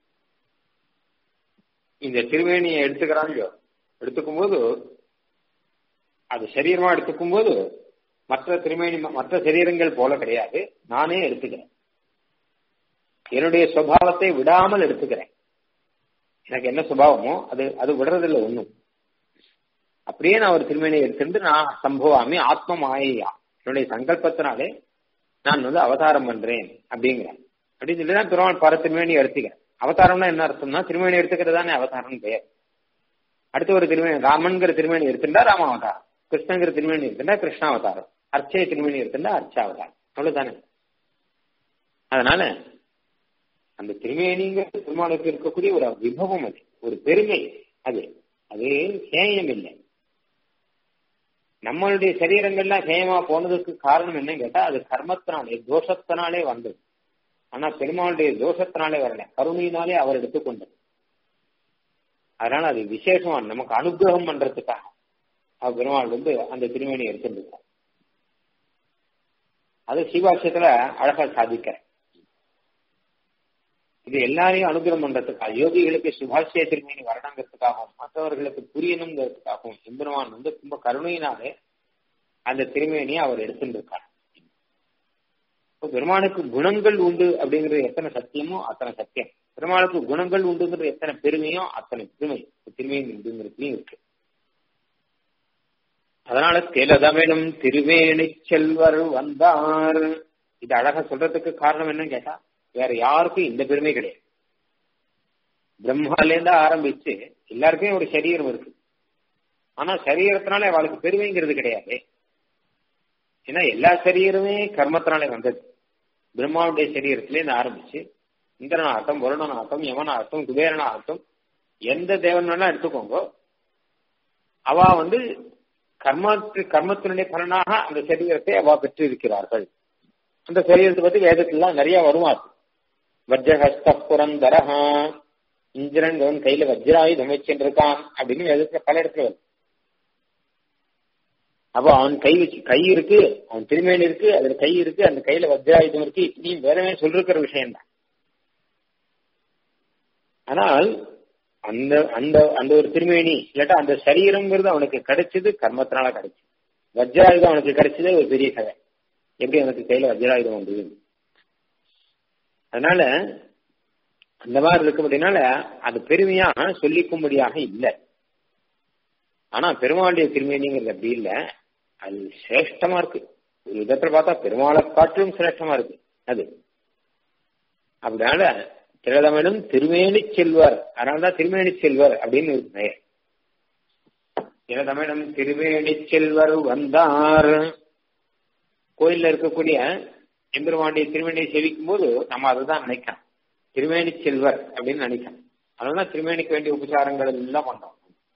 இந்த திருமேனியை எடுத்துக்கிறாங்களோ எடுத்துக்கும் போது அது சரீரமா எடுத்துக்கும் போது மற்ற திருமேனி மற்ற சரீரங்கள் போல கிடையாது நானே எடுத்துக்கிறேன் என்னுடைய சுவாவத்தை விடாமல் எடுத்துக்கிறேன் எனக்கு என்ன சுபாவமோ அது அது விடுறதில்ல ஒண்ணும் அப்படியே நான் ஒரு திருமணியை எடுத்துட்டு நான் சம்பவாமி ஆத்ம மாயையா என்னுடைய சங்கல்பத்தினாலே நான் வந்து அவதாரம் பண்றேன் அப்படிங்கிறேன் அப்படின்னு சொல்லி தான் பெருமாள் பர திருமணி எடுத்துக்கிறேன் அவதாரம்னா என்ன அர்த்தம்னா திருமணி எடுத்துக்கிறது தானே அவதாரம் பெயர் அடுத்து ஒரு திருமணி ராமன்கிற திருமணி எடுத்துட்டா ராம அவதாரம் கிருஷ்ணங்கிற திருமணி எடுத்துட்டா கிருஷ்ண அவதாரம் அர்ச்சய திருமணி எடுத்துட்டா அர்ச்சாவதாரம் அவ்வளவுதானே அதனால அந்த திருமேனிங்கிறது பெருமாளுக்கு இருக்கக்கூடிய ஒரு விபவம் அது ஒரு பெருமை அது அது சேயம் இல்லை நம்மளுடைய சரீரங்கள்லாம் சேயமா போனதுக்கு காரணம் என்னன்னு கேட்டா அது கர்மத்தினாலே தோஷத்தினாலே வந்தது ஆனா பெருமாளுடைய தோஷத்தினாலே வரல கருணையினாலே அவர் எடுத்துக்கொண்டது அதனால அது விசேஷமா நமக்கு அனுகிரகம் பண்றதுக்காக அவர் பெருமாள் வந்து அந்த திருமேனி எடுத்துருக்கார் அது சிவாட்சியத்துல அழகா சாதிக்கிறேன் இது எல்லாரையும் அனுகிரகம் பண்றதுக்காக யோகிகளுக்கு சுபாஷிய திருமணி வரணுங்கிறதுக்காகவும் மற்றவர்களுக்கு புரியணுங்கிறதுக்காகவும் எம்பெருமான் வந்து ரொம்ப கருணையினாலே அந்த திருமேனியை அவர் எடுத்துருக்கார் பெருமானுக்கு குணங்கள் உண்டு அப்படிங்கிறது எத்தனை சத்தியமோ அத்தனை சத்தியம் பெருமாளுக்கு குணங்கள் உண்டுங்கிறது எத்தனை பெருமையோ அத்தனை பெருமை திருமையின் உண்டுங்கிறதுலயும் இருக்கு அதனால திலதமெனும் திருவேணி செல்வர் வந்தார் இது அழகா சொல்றதுக்கு காரணம் என்னன்னு கேட்டா வேற யாருக்கும் இந்த பெருமை கிடையாது பிரம்மாலேருந்து ஆரம்பிச்சு எல்லாருக்குமே ஒரு சரீரம் இருக்கு ஆனா சரீரத்தினால அவளுக்கு பெருமைங்கிறது கிடையாது ஏன்னா எல்லா சரீரமே கர்மத்தினாலே வந்தது பிரம்மாவுடைய சரீரத்திலேருந்து ஆரம்பிச்சு இந்திரனாகட்டும் வருணனாகட்டும் யமனாகட்டும் குபேரனாகட்டும் எந்த தேவன் வேணா எடுத்துக்கோங்க அவ வந்து கர்மத்து கர்மத்தினுடைய பலனாக அந்த சரீரத்தை அவ பெற்று இருக்கிறார்கள் அந்த சரீரத்தை பத்தி வேதத்திலாம் நிறைய வருமாறு வஜ்ரஹஸ்த புரந்தரஹா இந்திரன் அவன் கையில வஜ்ராயுதம் வச்சுருக்கான் அப்படின்னு வேதத்துல பல இடத்துல வரும் அப்போ அவன் கை வச்சு கை இருக்கு அவன் திருமேனி இருக்கு அதுல கை இருக்கு அந்த கையில வஜ்ராயுதம் இருக்கு நீ வேறவே சொல்லிருக்கிற விஷயம் தான் ஆனால் அந்த அந்த அந்த ஒரு திருமேனி இல்லாட்டா அந்த சரீரம்ங்கிறது அவனுக்கு கிடைச்சது கர்மத்தினால கிடைச்சது வஜ்ராயுதம் அவனுக்கு கிடைச்சதே ஒரு பெரிய கதை எப்படி அவனுக்கு கையில வஜ்ராயுதம் வந்தது அதனால அந்த மாதிரி இருக்கு அப்படின்னால அது பெருமையாக சொல்லிக்கும்படியாக இல்லை ஆனா பெருமாளுடைய திருமேனிங்கிறது அப்படி இல்லை அது சிரேஷ்டமா இருக்கு ஒரு விதத்துல பார்த்தா பெருமாளை காட்டிலும் சிரேஷ்டமா இருக்கு அது அப்படினால திரதமனும் திருமேனி செல்வர் அதனாலதான் திருமேனி செல்வர் அப்படின்னு ஒரு பெயர் திரதமனும் திருமேனி செல்வர் வந்தார் கோயில்ல இருக்கக்கூடிய எம்பெருமாண்டிய திருமேனியை செவிக்கும் போது நம்ம அதுதான் நினைக்கிறோம் திருமேனி செல்வர் அப்படின்னு நினைக்கிறோம் அதனாலதான் திருமேனிக்கு வேண்டிய உபச்சாரங்கள் எல்லாம் பண்றோம்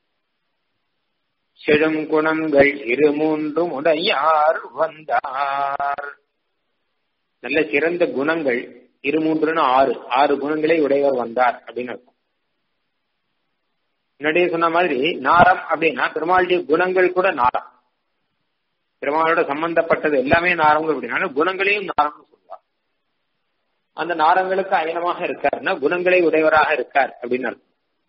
செழும் குணங்கள் இரு மூன்றும் உடையார் வந்தார் நல்ல சிறந்த குணங்கள் இரு மூன்றுன்னு ஆறு ஆறு குணங்களை உடையவர் வந்தார் அப்படின்னு அர்த்தம் முன்னாடியே சொன்ன மாதிரி நாரம் அப்படின்னா பெருமாளுடைய குணங்கள் கூட நாரம் பெருமாளோட சம்பந்தப்பட்டது எல்லாமே நாரங்கள் அப்படின்னா குணங்களையும் நாரம்னு சொல்லுவார் அந்த நாரங்களுக்கு அயனமாக இருக்காருன்னா குணங்களை உடையவராக இருக்கார் அப்படின்னு அர்த்தம்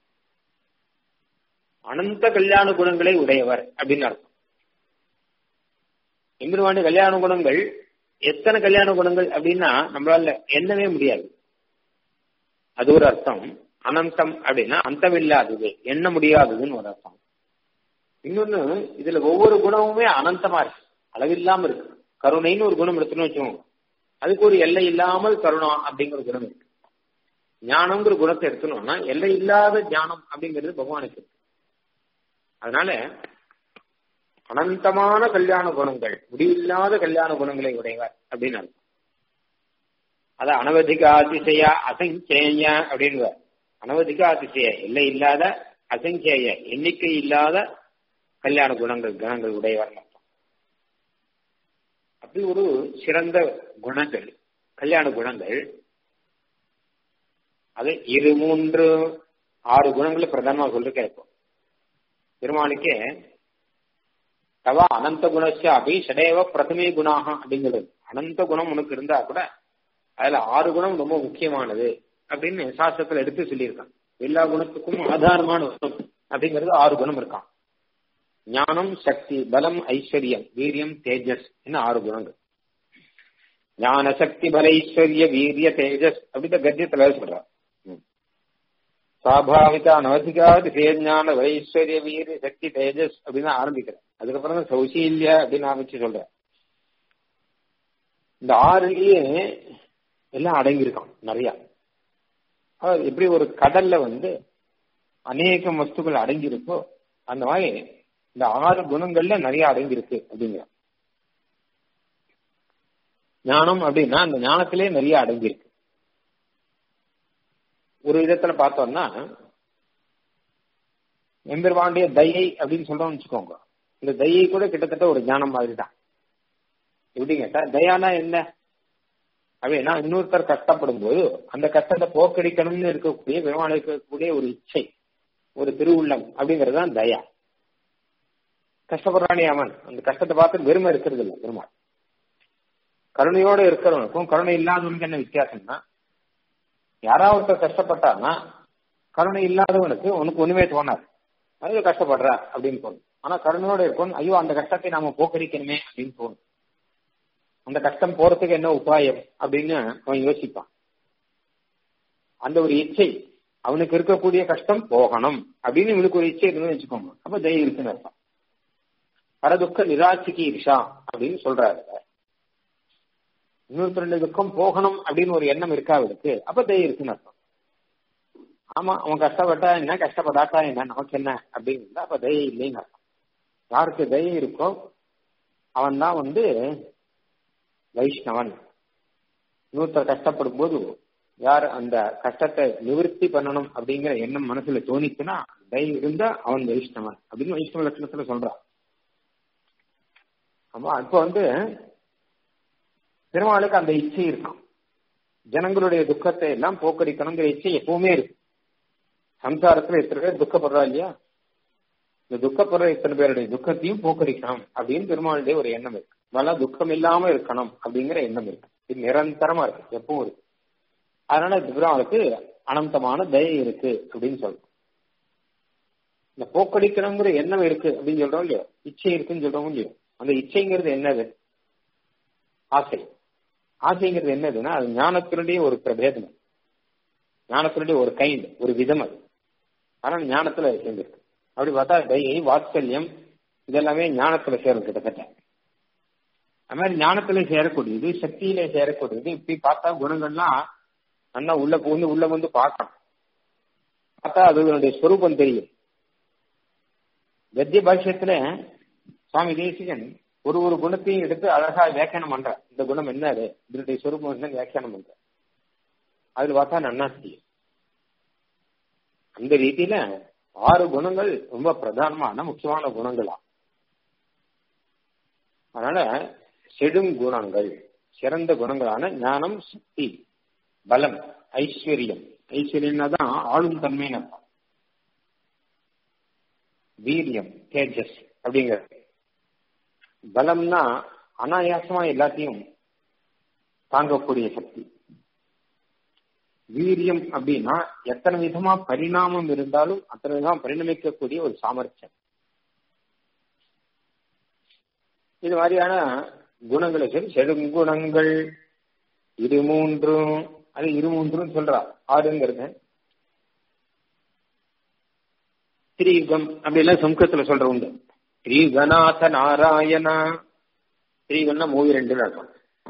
அனந்த கல்யாண குணங்களை உடையவர் அப்படின்னு அர்த்தம் எம்பெருமாண்டு கல்யாண குணங்கள் எத்தனை கல்யாண குணங்கள் அப்படின்னா நம்மளால எண்ணவே முடியாது அது ஒரு அர்த்தம் அனந்தம் அப்படின்னா அந்தம் இல்லாதது எண்ண முடியாததுன்னு ஒரு அர்த்தம் இன்னொன்னு இதுல ஒவ்வொரு குணமுமே அனந்தமா இருக்கு அளவில்லாம இருக்கு கருணைன்னு ஒரு குணம் எடுத்துன்னு வச்சோம் அதுக்கு ஒரு எல்லை இல்லாமல் கருணம் அப்படிங்கிற குணம் இருக்கு ஞானம்ங்கிற குணத்தை எடுத்துனோம்னா எல்லை இல்லாத ஞானம் அப்படிங்கிறது பகவானுக்கு இருக்கு அதனால அனந்தமான கல்யாண குணங்கள் முடிவில்லாத கல்யாண குணங்களை உடையவர் அப்படின்னு அர்த்தம் அத அனவதிக அதிசய அசங்கேய அப்படின்னு அனவதிக அதிசய எல்லை இல்லாத அசங்கேய எண்ணிக்கை இல்லாத கல்யாண குணங்கள் குணங்கள் உடையவர் அர்த்தம் அப்படி ஒரு சிறந்த குணங்கள் கல்யாண குணங்கள் அது இரு மூன்று ஆறு குணங்களை பிரதானமா சொல்லிருக்கேன் இப்போ பெருமானுக்கே தவா அனந்த குணச்ச அபி சடையவ பிரதமே குணாக அப்படிங்கிறது அனந்த குணம் உனக்கு இருந்தா கூட அதுல ஆறு குணம் ரொம்ப முக்கியமானது அப்படின்னு சாஸ்திரத்துல எடுத்து சொல்லியிருக்கான் எல்லா குணத்துக்கும் ஆதாரமான குணம் அப்படிங்கிறது ஆறு குணம் இருக்கான் ஞானம் சக்தி பலம் ஐஸ்வர்யம் வீரியம் தேஜஸ் என்ன ஆறு குணங்கள் ஞான சக்தி பல ஐஸ்வர்ய வீரிய தேஜஸ் அப்படின்னு கத்தியத்துல சொல்றார் சுவாபாவிக அனவதிகாதி சேஞான வைஸ்வர்ய வீர சக்தி தேஜஸ் அப்படின்னு ஆரம்பிக்கிறேன் அதுக்கப்புறம் தான் சௌசீல்ய அப்படின்னு ஆரம்பிச்சு சொல்றேன் இந்த ஆறுலயே எல்லாம் அடங்கியிருக்கான் நிறைய எப்படி ஒரு கடல்ல வந்து அநேக வஸ்துக்கள் அடங்கியிருக்கோ அந்த மாதிரி இந்த ஆறு குணங்கள்ல நிறைய அடங்கியிருக்கு அப்படிங்கிற ஞானம் அப்படின்னா அந்த ஞானத்திலே நிறைய அடங்கியிருக்கு ஒரு விதத்துல பார்த்தோம்னா எம்பெருமாண்டிய தயை அப்படின்னு சொல்றோம்னு வச்சுக்கோங்க இந்த தயை கூட கிட்டத்தட்ட ஒரு ஞானம் மாதிரி தான் எப்படி கேட்டா தயானா என்ன அப்படின்னா இன்னொருத்தர் கஷ்டப்படும் போது அந்த கஷ்டத்தை போக்கடிக்கணும்னு இருக்கக்கூடிய பெருமாள் இருக்கக்கூடிய ஒரு இச்சை ஒரு திருவுள்ளம் அப்படிங்கிறது தான் தயா கஷ்டப்படுறானே அவன் அந்த கஷ்டத்தை பார்த்து வெறுமை இருக்கிறது இல்லை பெருமாள் கருணையோட இருக்கிறவனுக்கும் கருணை இல்லாதவனுக்கு என்ன வித்தியாசம்னா யாராவது ஒருத்தர் கஷ்டப்பட்டான்னா கருணை இல்லாதவனுக்கு உனக்கு ஒண்ணுமே தோணாது அது கஷ்டப்படுற அப்படின்னு தோணும் ஆனா கருணையோட இருக்கும் ஐயோ அந்த கஷ்டத்தை நாம போக்கடிக்கணுமே அப்படின்னு தோணும் அந்த கஷ்டம் போறதுக்கு என்ன உபாயம் அப்படின்னு அவன் யோசிப்பான் அந்த ஒரு இச்சை அவனுக்கு இருக்கக்கூடிய கஷ்டம் போகணும் அப்படின்னு இவனுக்கு ஒரு இச்சை இருக்குன்னு வச்சுக்கோங்க அப்ப தைரியம் இருக்குன்னு அர்த்தம் பரதுக்க நிராட்சிக்கு ஈர்ஷா அப்படின்னு சொல்றாரு இன்னொருத்தருடைய துக்கம் போகணும் அப்படின்னு ஒரு எண்ணம் இருக்கா அவருக்கு அப்ப தயை இருக்குன்னு அர்த்தம் ஆமா அவன் கஷ்டப்பட்டா என்ன கஷ்டப்படாட்டா என்ன நமக்கு என்ன அப்படின்னு இருந்தா அப்ப தயை இல்லைன்னு அர்த்தம் யாருக்கு தயை இருக்கோ அவன் தான் வந்து வைஷ்ணவன் இன்னொருத்தர் கஷ்டப்படும் போது யார் அந்த கஷ்டத்தை நிவர்த்தி பண்ணணும் அப்படிங்கிற எண்ணம் மனசுல தோணிச்சுன்னா தயை இருந்தா அவன் வைஷ்ணவன் அப்படின்னு வைஷ்ணவ லட்சணத்துல சொல்றான் ஆமா இப்ப வந்து பெருமாளுக்கு அந்த இச்சை இருக்கும் ஜனங்களுடைய துக்கத்தை எல்லாம் போக்கடிக்கணுங்கிற இச்சை எப்பவுமே இருக்கு சம்சாரத்துல எத்தனை பேர் துக்கப்படுறா இல்லையா இந்த துக்கப்படுற இத்தனை பேருடைய துக்கத்தையும் போக்கடிக்கணும் அப்படின்னு பெருமாளுடைய ஒரு எண்ணம் இருக்கு வல துக்கம் இல்லாம இருக்கணும் அப்படிங்கிற எண்ணம் இருக்கு இது நிரந்தரமா இருக்கு எப்பவும் இருக்கு அதனால பெருமாளுக்கு அனந்தமான தயை இருக்கு அப்படின்னு சொல்றோம் இந்த போக்கடிக்கணுங்கிற எண்ணம் இருக்கு அப்படின்னு சொல்றோம் இல்லையோ இச்சை இருக்குன்னு சொல்றோம் இல்லையோ அந்த இச்சைங்கிறது என்னது ஆசை ஆசைங்கிறது என்னதுன்னா அது ஞானத்தினுடைய ஒரு பிரபேதம் ஞானத்தினுடைய ஒரு கைண்ட் ஒரு விதம் அது ஆனால் ஞானத்துல சேர்ந்திருக்கு அப்படி பார்த்தா தயை வாத்சல்யம் இதெல்லாமே ஞானத்துல சேரும் கிட்டத்தட்ட அது மாதிரி ஞானத்துல சேரக்கூடியது சக்தியில சேரக்கூடியது இப்படி பார்த்தா குணங்கள்லாம் நல்லா உள்ள புகுந்து உள்ள வந்து பார்க்கணும் பார்த்தா அதனுடைய ஸ்வரூபம் தெரியும் கத்திய பாஷ்யத்துல சுவாமி தேசிகன் ஒரு ஒரு குணத்தையும் எடுத்து அழகா வியாக்கியானம் பண்ற இந்த குணம் என்ன அது இதனுடைய சொரூபம் என்ன வியாக்கியானம் பண்ற அதுல பார்த்தா நன்னாஸ்தி அந்த ரீதியில ஆறு குணங்கள் ரொம்ப பிரதானமான முக்கியமான குணங்களா அதனால செடும் குணங்கள் சிறந்த குணங்களான ஞானம் சக்தி பலம் ஐஸ்வர்யம் ஐஸ்வர்யம்னா தான் ஆளும் தன்மைன்னு அர்த்தம் வீரியம் தேஜஸ் அப்படிங்கிறது பலம்னா அனாயாசமா எல்லாத்தையும் தாங்கக்கூடிய சக்தி வீரியம் அப்படின்னா எத்தனை விதமா பரிணாமம் இருந்தாலும் அத்தனை விதமா பரிணமிக்கக்கூடிய ஒரு சாமர்த்தியம் இது மாதிரியான குணங்களை சரி செடுங்குணங்கள் இரு மூன்றும் அது இரு மூன்றும் சொல்றா ஆறுங்கிறது திரியுகம் அப்படி எல்லாம் சமுக்கத்துல சொல்ற உண்டு ஸ்ரீகநாத நாராயணா ஸ்ரீகன்னா மூவி ரெண்டு அர்த்தம்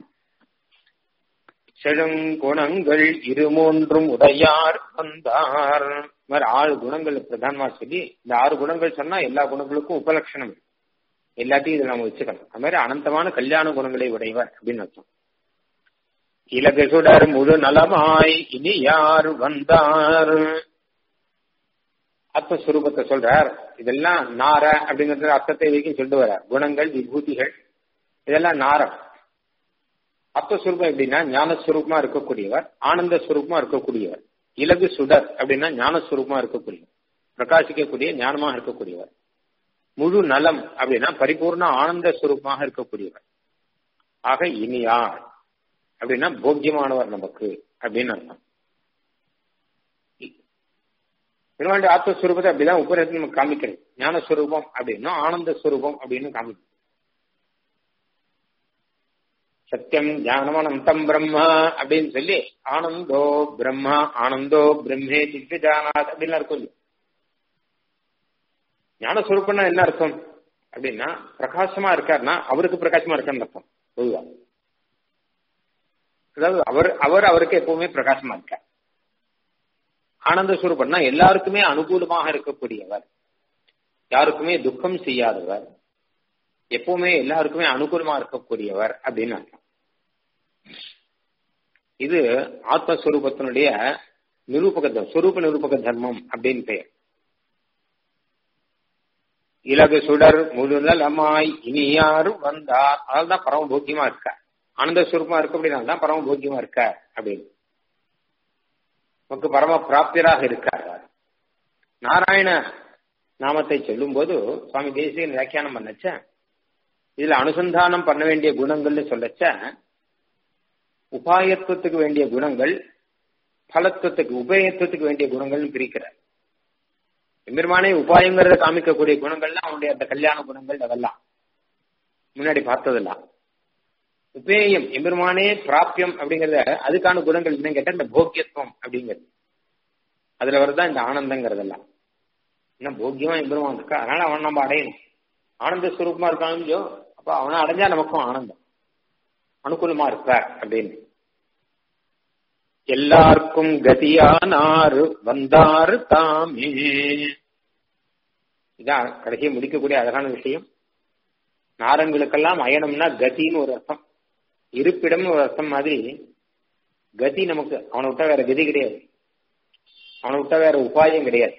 செழுங்குணங்கள் இரு மூன்றும் உடையார் வந்தார் மாதிரி ஆறு குணங்கள் பிரதானமா சொல்லி இந்த ஆறு குணங்கள் சொன்னா எல்லா குணங்களுக்கும் உபலட்சணம் எல்லாத்தையும் இதில் நம்ம வச்சுக்கணும் அது மாதிரி அனந்தமான கல்யாண குணங்களை உடையவர் அப்படின்னு அர்த்தம் இலகு சுடர் முழு நலமாய் இனி யார் வந்தார் ஆத்மஸ்வரூபத்தை சொல்றார் இதெல்லாம் நார அப்படிங்கறது அர்த்தத்தை வரைக்கும் சொல்லிட்டு வர்றார் குணங்கள் விபூதிகள் இதெல்லாம் நாரம் ஆத்மஸ்வரூபம் எப்படின்னா ஞானஸ்வரூபமா இருக்கக்கூடியவர் ஆனந்த ஸ்வரூபமா இருக்கக்கூடியவர் இலகு சுடர் அப்படின்னா ஞானஸ்வரூபமா இருக்கக்கூடியவர் பிரகாசிக்கக்கூடிய ஞானமா இருக்கக்கூடியவர் முழு நலம் அப்படின்னா பரிபூர்ண ஆனந்த ஸ்வரூபமாக இருக்கக்கூடியவர் ஆக இனியார் அப்படின்னா போக்கியமானவர் நமக்கு அப்படின்னு அர்த்தம் பெருமாண்டி ஆத்மஸ்வரூபத்தை அப்படிதான் உபரத்தில் நமக்கு காமிக்கிறது ஞானஸ்வரூபம் அப்படின்னா ஆனந்த ஸ்வரூபம் அப்படின்னு காமிக்கிறது சத்தியம் ஞானமனந்தம் பிரம்மா அப்படின்னு சொல்லி ஆனந்தோ பிரம்மா ஆனந்தோ பிரம்மே திவ்யஜானாத் அப்படின்னு இருக்கும் ஞானஸ்வரூபம்னா என்ன அர்த்தம் அப்படின்னா பிரகாசமா இருக்காருன்னா அவருக்கு பிரகாசமா இருக்கான்னு அர்த்தம் பொதுவா அதாவது அவர் அவர் அவருக்கு எப்பவுமே பிரகாசமா இருக்கார் ஆனந்த ஸ்வரூபம்னா எல்லாருக்குமே அனுகூலமாக இருக்கக்கூடியவர் யாருக்குமே துக்கம் செய்யாதவர் எப்பவுமே எல்லாருக்குமே அனுகூலமா இருக்கக்கூடியவர் அப்படின்னு அர்த்தம் இது ஆத்மஸ்வரூபத்தினுடைய நிரூபக ஸ்வரூப நிரூபக தர்மம் அப்படின்னு பெயர் இலகு சுடர் முழுதல் அம்மாய் இனி யாரும் வந்தார் அதனால்தான் பரம போக்கியமா இருக்க ஆனந்த சுரூபமா இருக்க அப்படின்னா தான் பரம போக்கியமா இருக்க அப்படின்னு நமக்கு பரம பிராப்தியராக இருக்கார் நாராயண நாமத்தை சொல்லும் போது சுவாமி தேசியன் வியாக்கியானம் பண்ணச்ச இதுல அனுசந்தானம் பண்ண வேண்டிய குணங்கள்னு சொல்லச்ச உபாயத்துவத்துக்கு வேண்டிய குணங்கள் பலத்துவத்துக்கு உபயத்துவத்துக்கு வேண்டிய குணங்கள்னு பிரிக்கிறார் எம்பெருமானே உபாயங்கிறத காமிக்கக்கூடிய குணங்கள்லாம் அவனுடைய அந்த கல்யாண குணங்கள் அதெல்லாம் முன்னாடி பார்த்ததெல்லாம் உபேயம் எம்பெருமானே பிராப்தியம் அப்படிங்கறத அதுக்கான குணங்கள் என்ன கேட்டா இந்த போக்கியத்துவம் அப்படிங்கிறது அதுல வரதான் இந்த ஆனந்தங்கிறதெல்லாம் என்ன போக்கியமா எம்பெருமான் இருக்கா அதனால அவன் நம்ம அடையணும் ஆனந்த ஸ்வரூபமா இருக்கான் இல்லையோ அப்ப அவனை அடைஞ்சா நமக்கும் ஆனந்தம் அனுகூலமா இருப்பார் அப்படின்னு எல்லாருக்கும் கதியானாரு வந்தாரு தாமே இதான் கடைசியை முடிக்கக்கூடிய அழகான விஷயம் நாரங்களுக்கெல்லாம் அயனம்னா கதின்னு ஒரு அர்த்தம் இருப்பிடம்னு ஒரு அர்த்தம் மாதிரி கதி நமக்கு அவனை விட்டா வேற கதி கிடையாது அவனை விட்டா வேற உபாயம் கிடையாது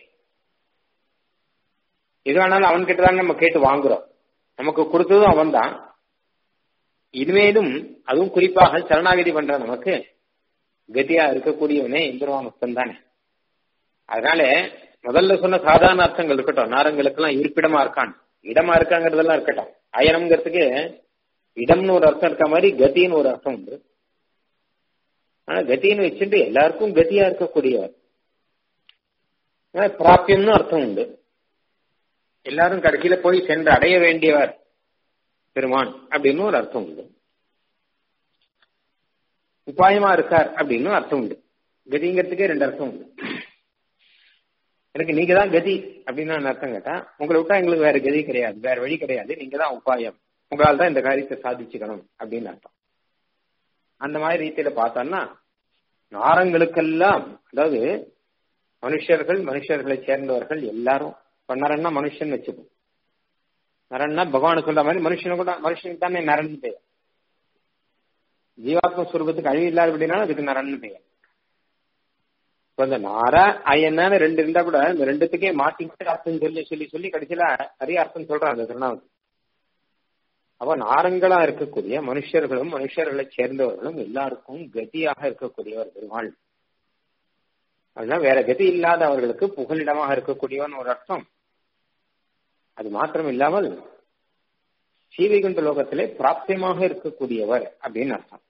எது வேணாலும் அவன் கிட்ட தான் நம்ம கேட்டு வாங்குறோம் நமக்கு கொடுத்ததும் அவன் தான் இனிமேலும் அதுவும் குறிப்பாக சரணாகதி பண்ற நமக்கு கதியா இருக்கக்கூடியவனே எம்பெருமான் முத்தன் தானே அதனால முதல்ல சொன்ன சாதாரண அர்த்தங்கள் இருக்கட்டும் நாரங்களுக்கெல்லாம் இருப்பிடமா இருக்கான் இடமா இருக்காங்கிறதெல்லாம் இருக்கட்டும் அயனம்ங்கிறதுக்கு இடம்னு ஒரு அர்த்தம் இருக்க மாதிரி கத்தின்னு ஒரு அர்த்தம் உண்டு ஆனா கத்தின்னு வச்சுட்டு எல்லாருக்கும் கத்தியா இருக்கக்கூடியவர் பிராப்பியம்னு அர்த்தம் உண்டு எல்லாரும் கடைசியில போய் சென்று அடைய வேண்டியவர் பெருமான் அப்படின்னு ஒரு அர்த்தம் உண்டு உபாயமா இருக்கார் அப்படின்னு அர்த்தம் உண்டு கதிங்கிறதுக்கே ரெண்டு அர்த்தம் உண்டு எனக்கு நீங்க தான் கதி அப்படின்னு நான் அர்த்தம் கேட்டா உங்களை விட்டா எங்களுக்கு வேற கதி கிடையாது வேற வழி கிடையாது நீங்க தான் உபாயம் உங்களால் தான் இந்த காரியத்தை சாதிச்சுக்கணும் அப்படின்னு அர்த்தம் அந்த மாதிரி ரீதியில பார்த்தோம்னா நாரங்களுக்கெல்லாம் அதாவது மனுஷர்கள் மனுஷர்களை சேர்ந்தவர்கள் எல்லாரும் இப்ப நரன்னா மனுஷன் வச்சுப்போம் நரன்னா பகவான் சொல்ற மாதிரி மனுஷனு கூட மனுஷனுக்கு தானே நரன் பெயர் ஜீவாத்ம சுரூபத்துக்கு அழிவு இல்லாத அப்படின்னா அதுக்கு நரன் பெயர் இப்ப இந்த நார அயன்னு ரெண்டு இருந்தா கூட இந்த ரெண்டுத்துக்கே மாத்தி அர்த்தம் சொல்லி சொல்லி சொல்லி கடைசியில நிறைய அர்த்தம் சொல்றான் அந்த திருநாவுக்கு அப்ப நாரங்களா இருக்கக்கூடிய மனுஷர்களும் மனுஷர்களை சேர்ந்தவர்களும் எல்லாருக்கும் கதியாக இருக்கக்கூடியவர் பெருமாள் அதனால வேற கதி இல்லாத அவர்களுக்கு புகலிடமாக இருக்கக்கூடியவன் ஒரு அர்த்தம் அது மாத்திரம் இல்லாமல் சீவைகுண்ட லோகத்திலே பிராப்தியமாக இருக்கக்கூடியவர் அப்படின்னு அர்த்தம்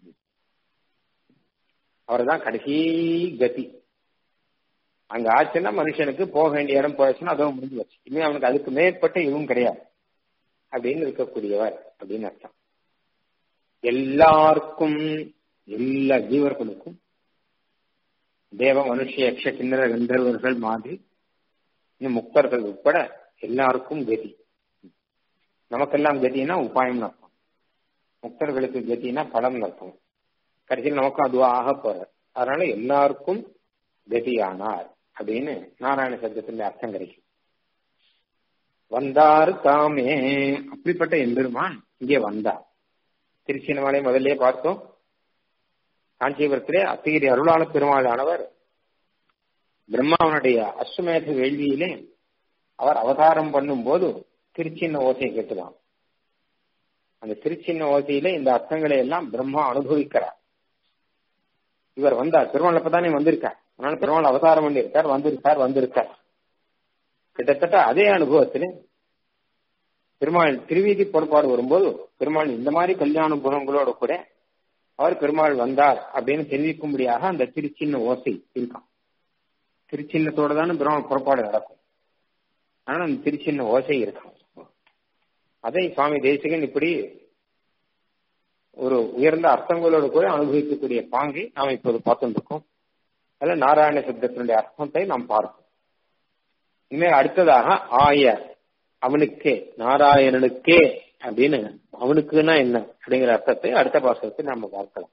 அவர் தான் கடைசி கதி அங்க ஆச்சுன்னா மனுஷனுக்கு போக வேண்டிய இடம் போயாச்சுன்னா அதுவும் முடிஞ்சு வச்சு இனிமே அவனுக்கு அதுக்கு மேற்பட்ட இதுவும் கிடையாது அப்படின்னு இருக்கக்கூடியவர் அப்படின்னு அர்த்தம் எல்லாருக்கும் எல்லா ஜீவர்களுக்கும் தேவ மனுஷ யக்ஷ கிண்ணற கந்தர்வர்கள் மாதிரி இன்னும் முக்தர்கள் உட்பட எல்லாருக்கும் கதி நமக்கெல்லாம் கதினா உபாயம் அர்த்தம் முக்தர்களுக்கு கதினா பலம் அர்த்தம் கடைசியில் நமக்கும் அதுவா ஆக போற அதனால எல்லாருக்கும் கதியானார் அப்படின்னு நாராயண சப்தத்தின் அர்த்தம் கிடைக்கும் வந்தார் தாமே அப்படிப்பட்ட எம்பெருமான் இங்கே வந்தார் திருச்சினமலை முதல்ல பார்த்தோம் காஞ்சிபுரத்திலே அத்திகிரி அருளாள பெருமாளானவர் பிரம்மாவனுடைய அஸ்வமேத வேள்வியிலே அவர் அவதாரம் பண்ணும் போது திருச்சின்ன ஓசையை கேட்டுதான் அந்த திருச்சின்ன ஓசையில இந்த அர்த்தங்களை எல்லாம் பிரம்மா அனுபவிக்கிறார் இவர் வந்தார் பெருமாள் அப்பதானே வந்திருக்கார் அதனால பெருமாள் அவதாரம் பண்ணியிருக்கார் வந்திருக்கார் வந்திருக்கார் கிட்டத்தட்ட அதே அனுபவத்தில் பெருமாள் திருவீதி பொறுப்பாடு வரும்போது பெருமாள் இந்த மாதிரி கல்யாண குணங்களோட கூட அவர் பெருமாள் வந்தார் அப்படின்னு தெரிவிக்கும்படியாக அந்த திருச்சின்ன ஓசை இருக்கான் திருச்சின்னத்தோட தானே பெருமாள் புறப்பாடு நடக்கும் ஆனால் அந்த திருச்சின்ன ஓசை இருக்கான் அதை சுவாமி தேசிகன் இப்படி ஒரு உயர்ந்த அர்த்தங்களோடு கூட அனுபவிக்கக்கூடிய பாங்கை நாம் இப்போது பார்த்துட்டு இருக்கோம் அதில் நாராயண சப்தத்தினுடைய அர்த்தத்தை நாம் பார்ப்போம் இனிமேல் அடுத்ததாக ஆய அவனுக்கே நாராயணனுக்கே அப்படின்னு அவனுக்குன்னா என்ன அப்படிங்கிற அர்த்தத்தை அடுத்த பாசத்தை நாம பார்க்கலாம்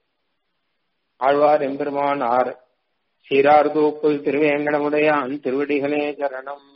ஆழ்வார் எம்பெருமான் ஆர் சீரார் தூப்புல் திருவேங்கடமுடையான் திருவடிகளே சரணம்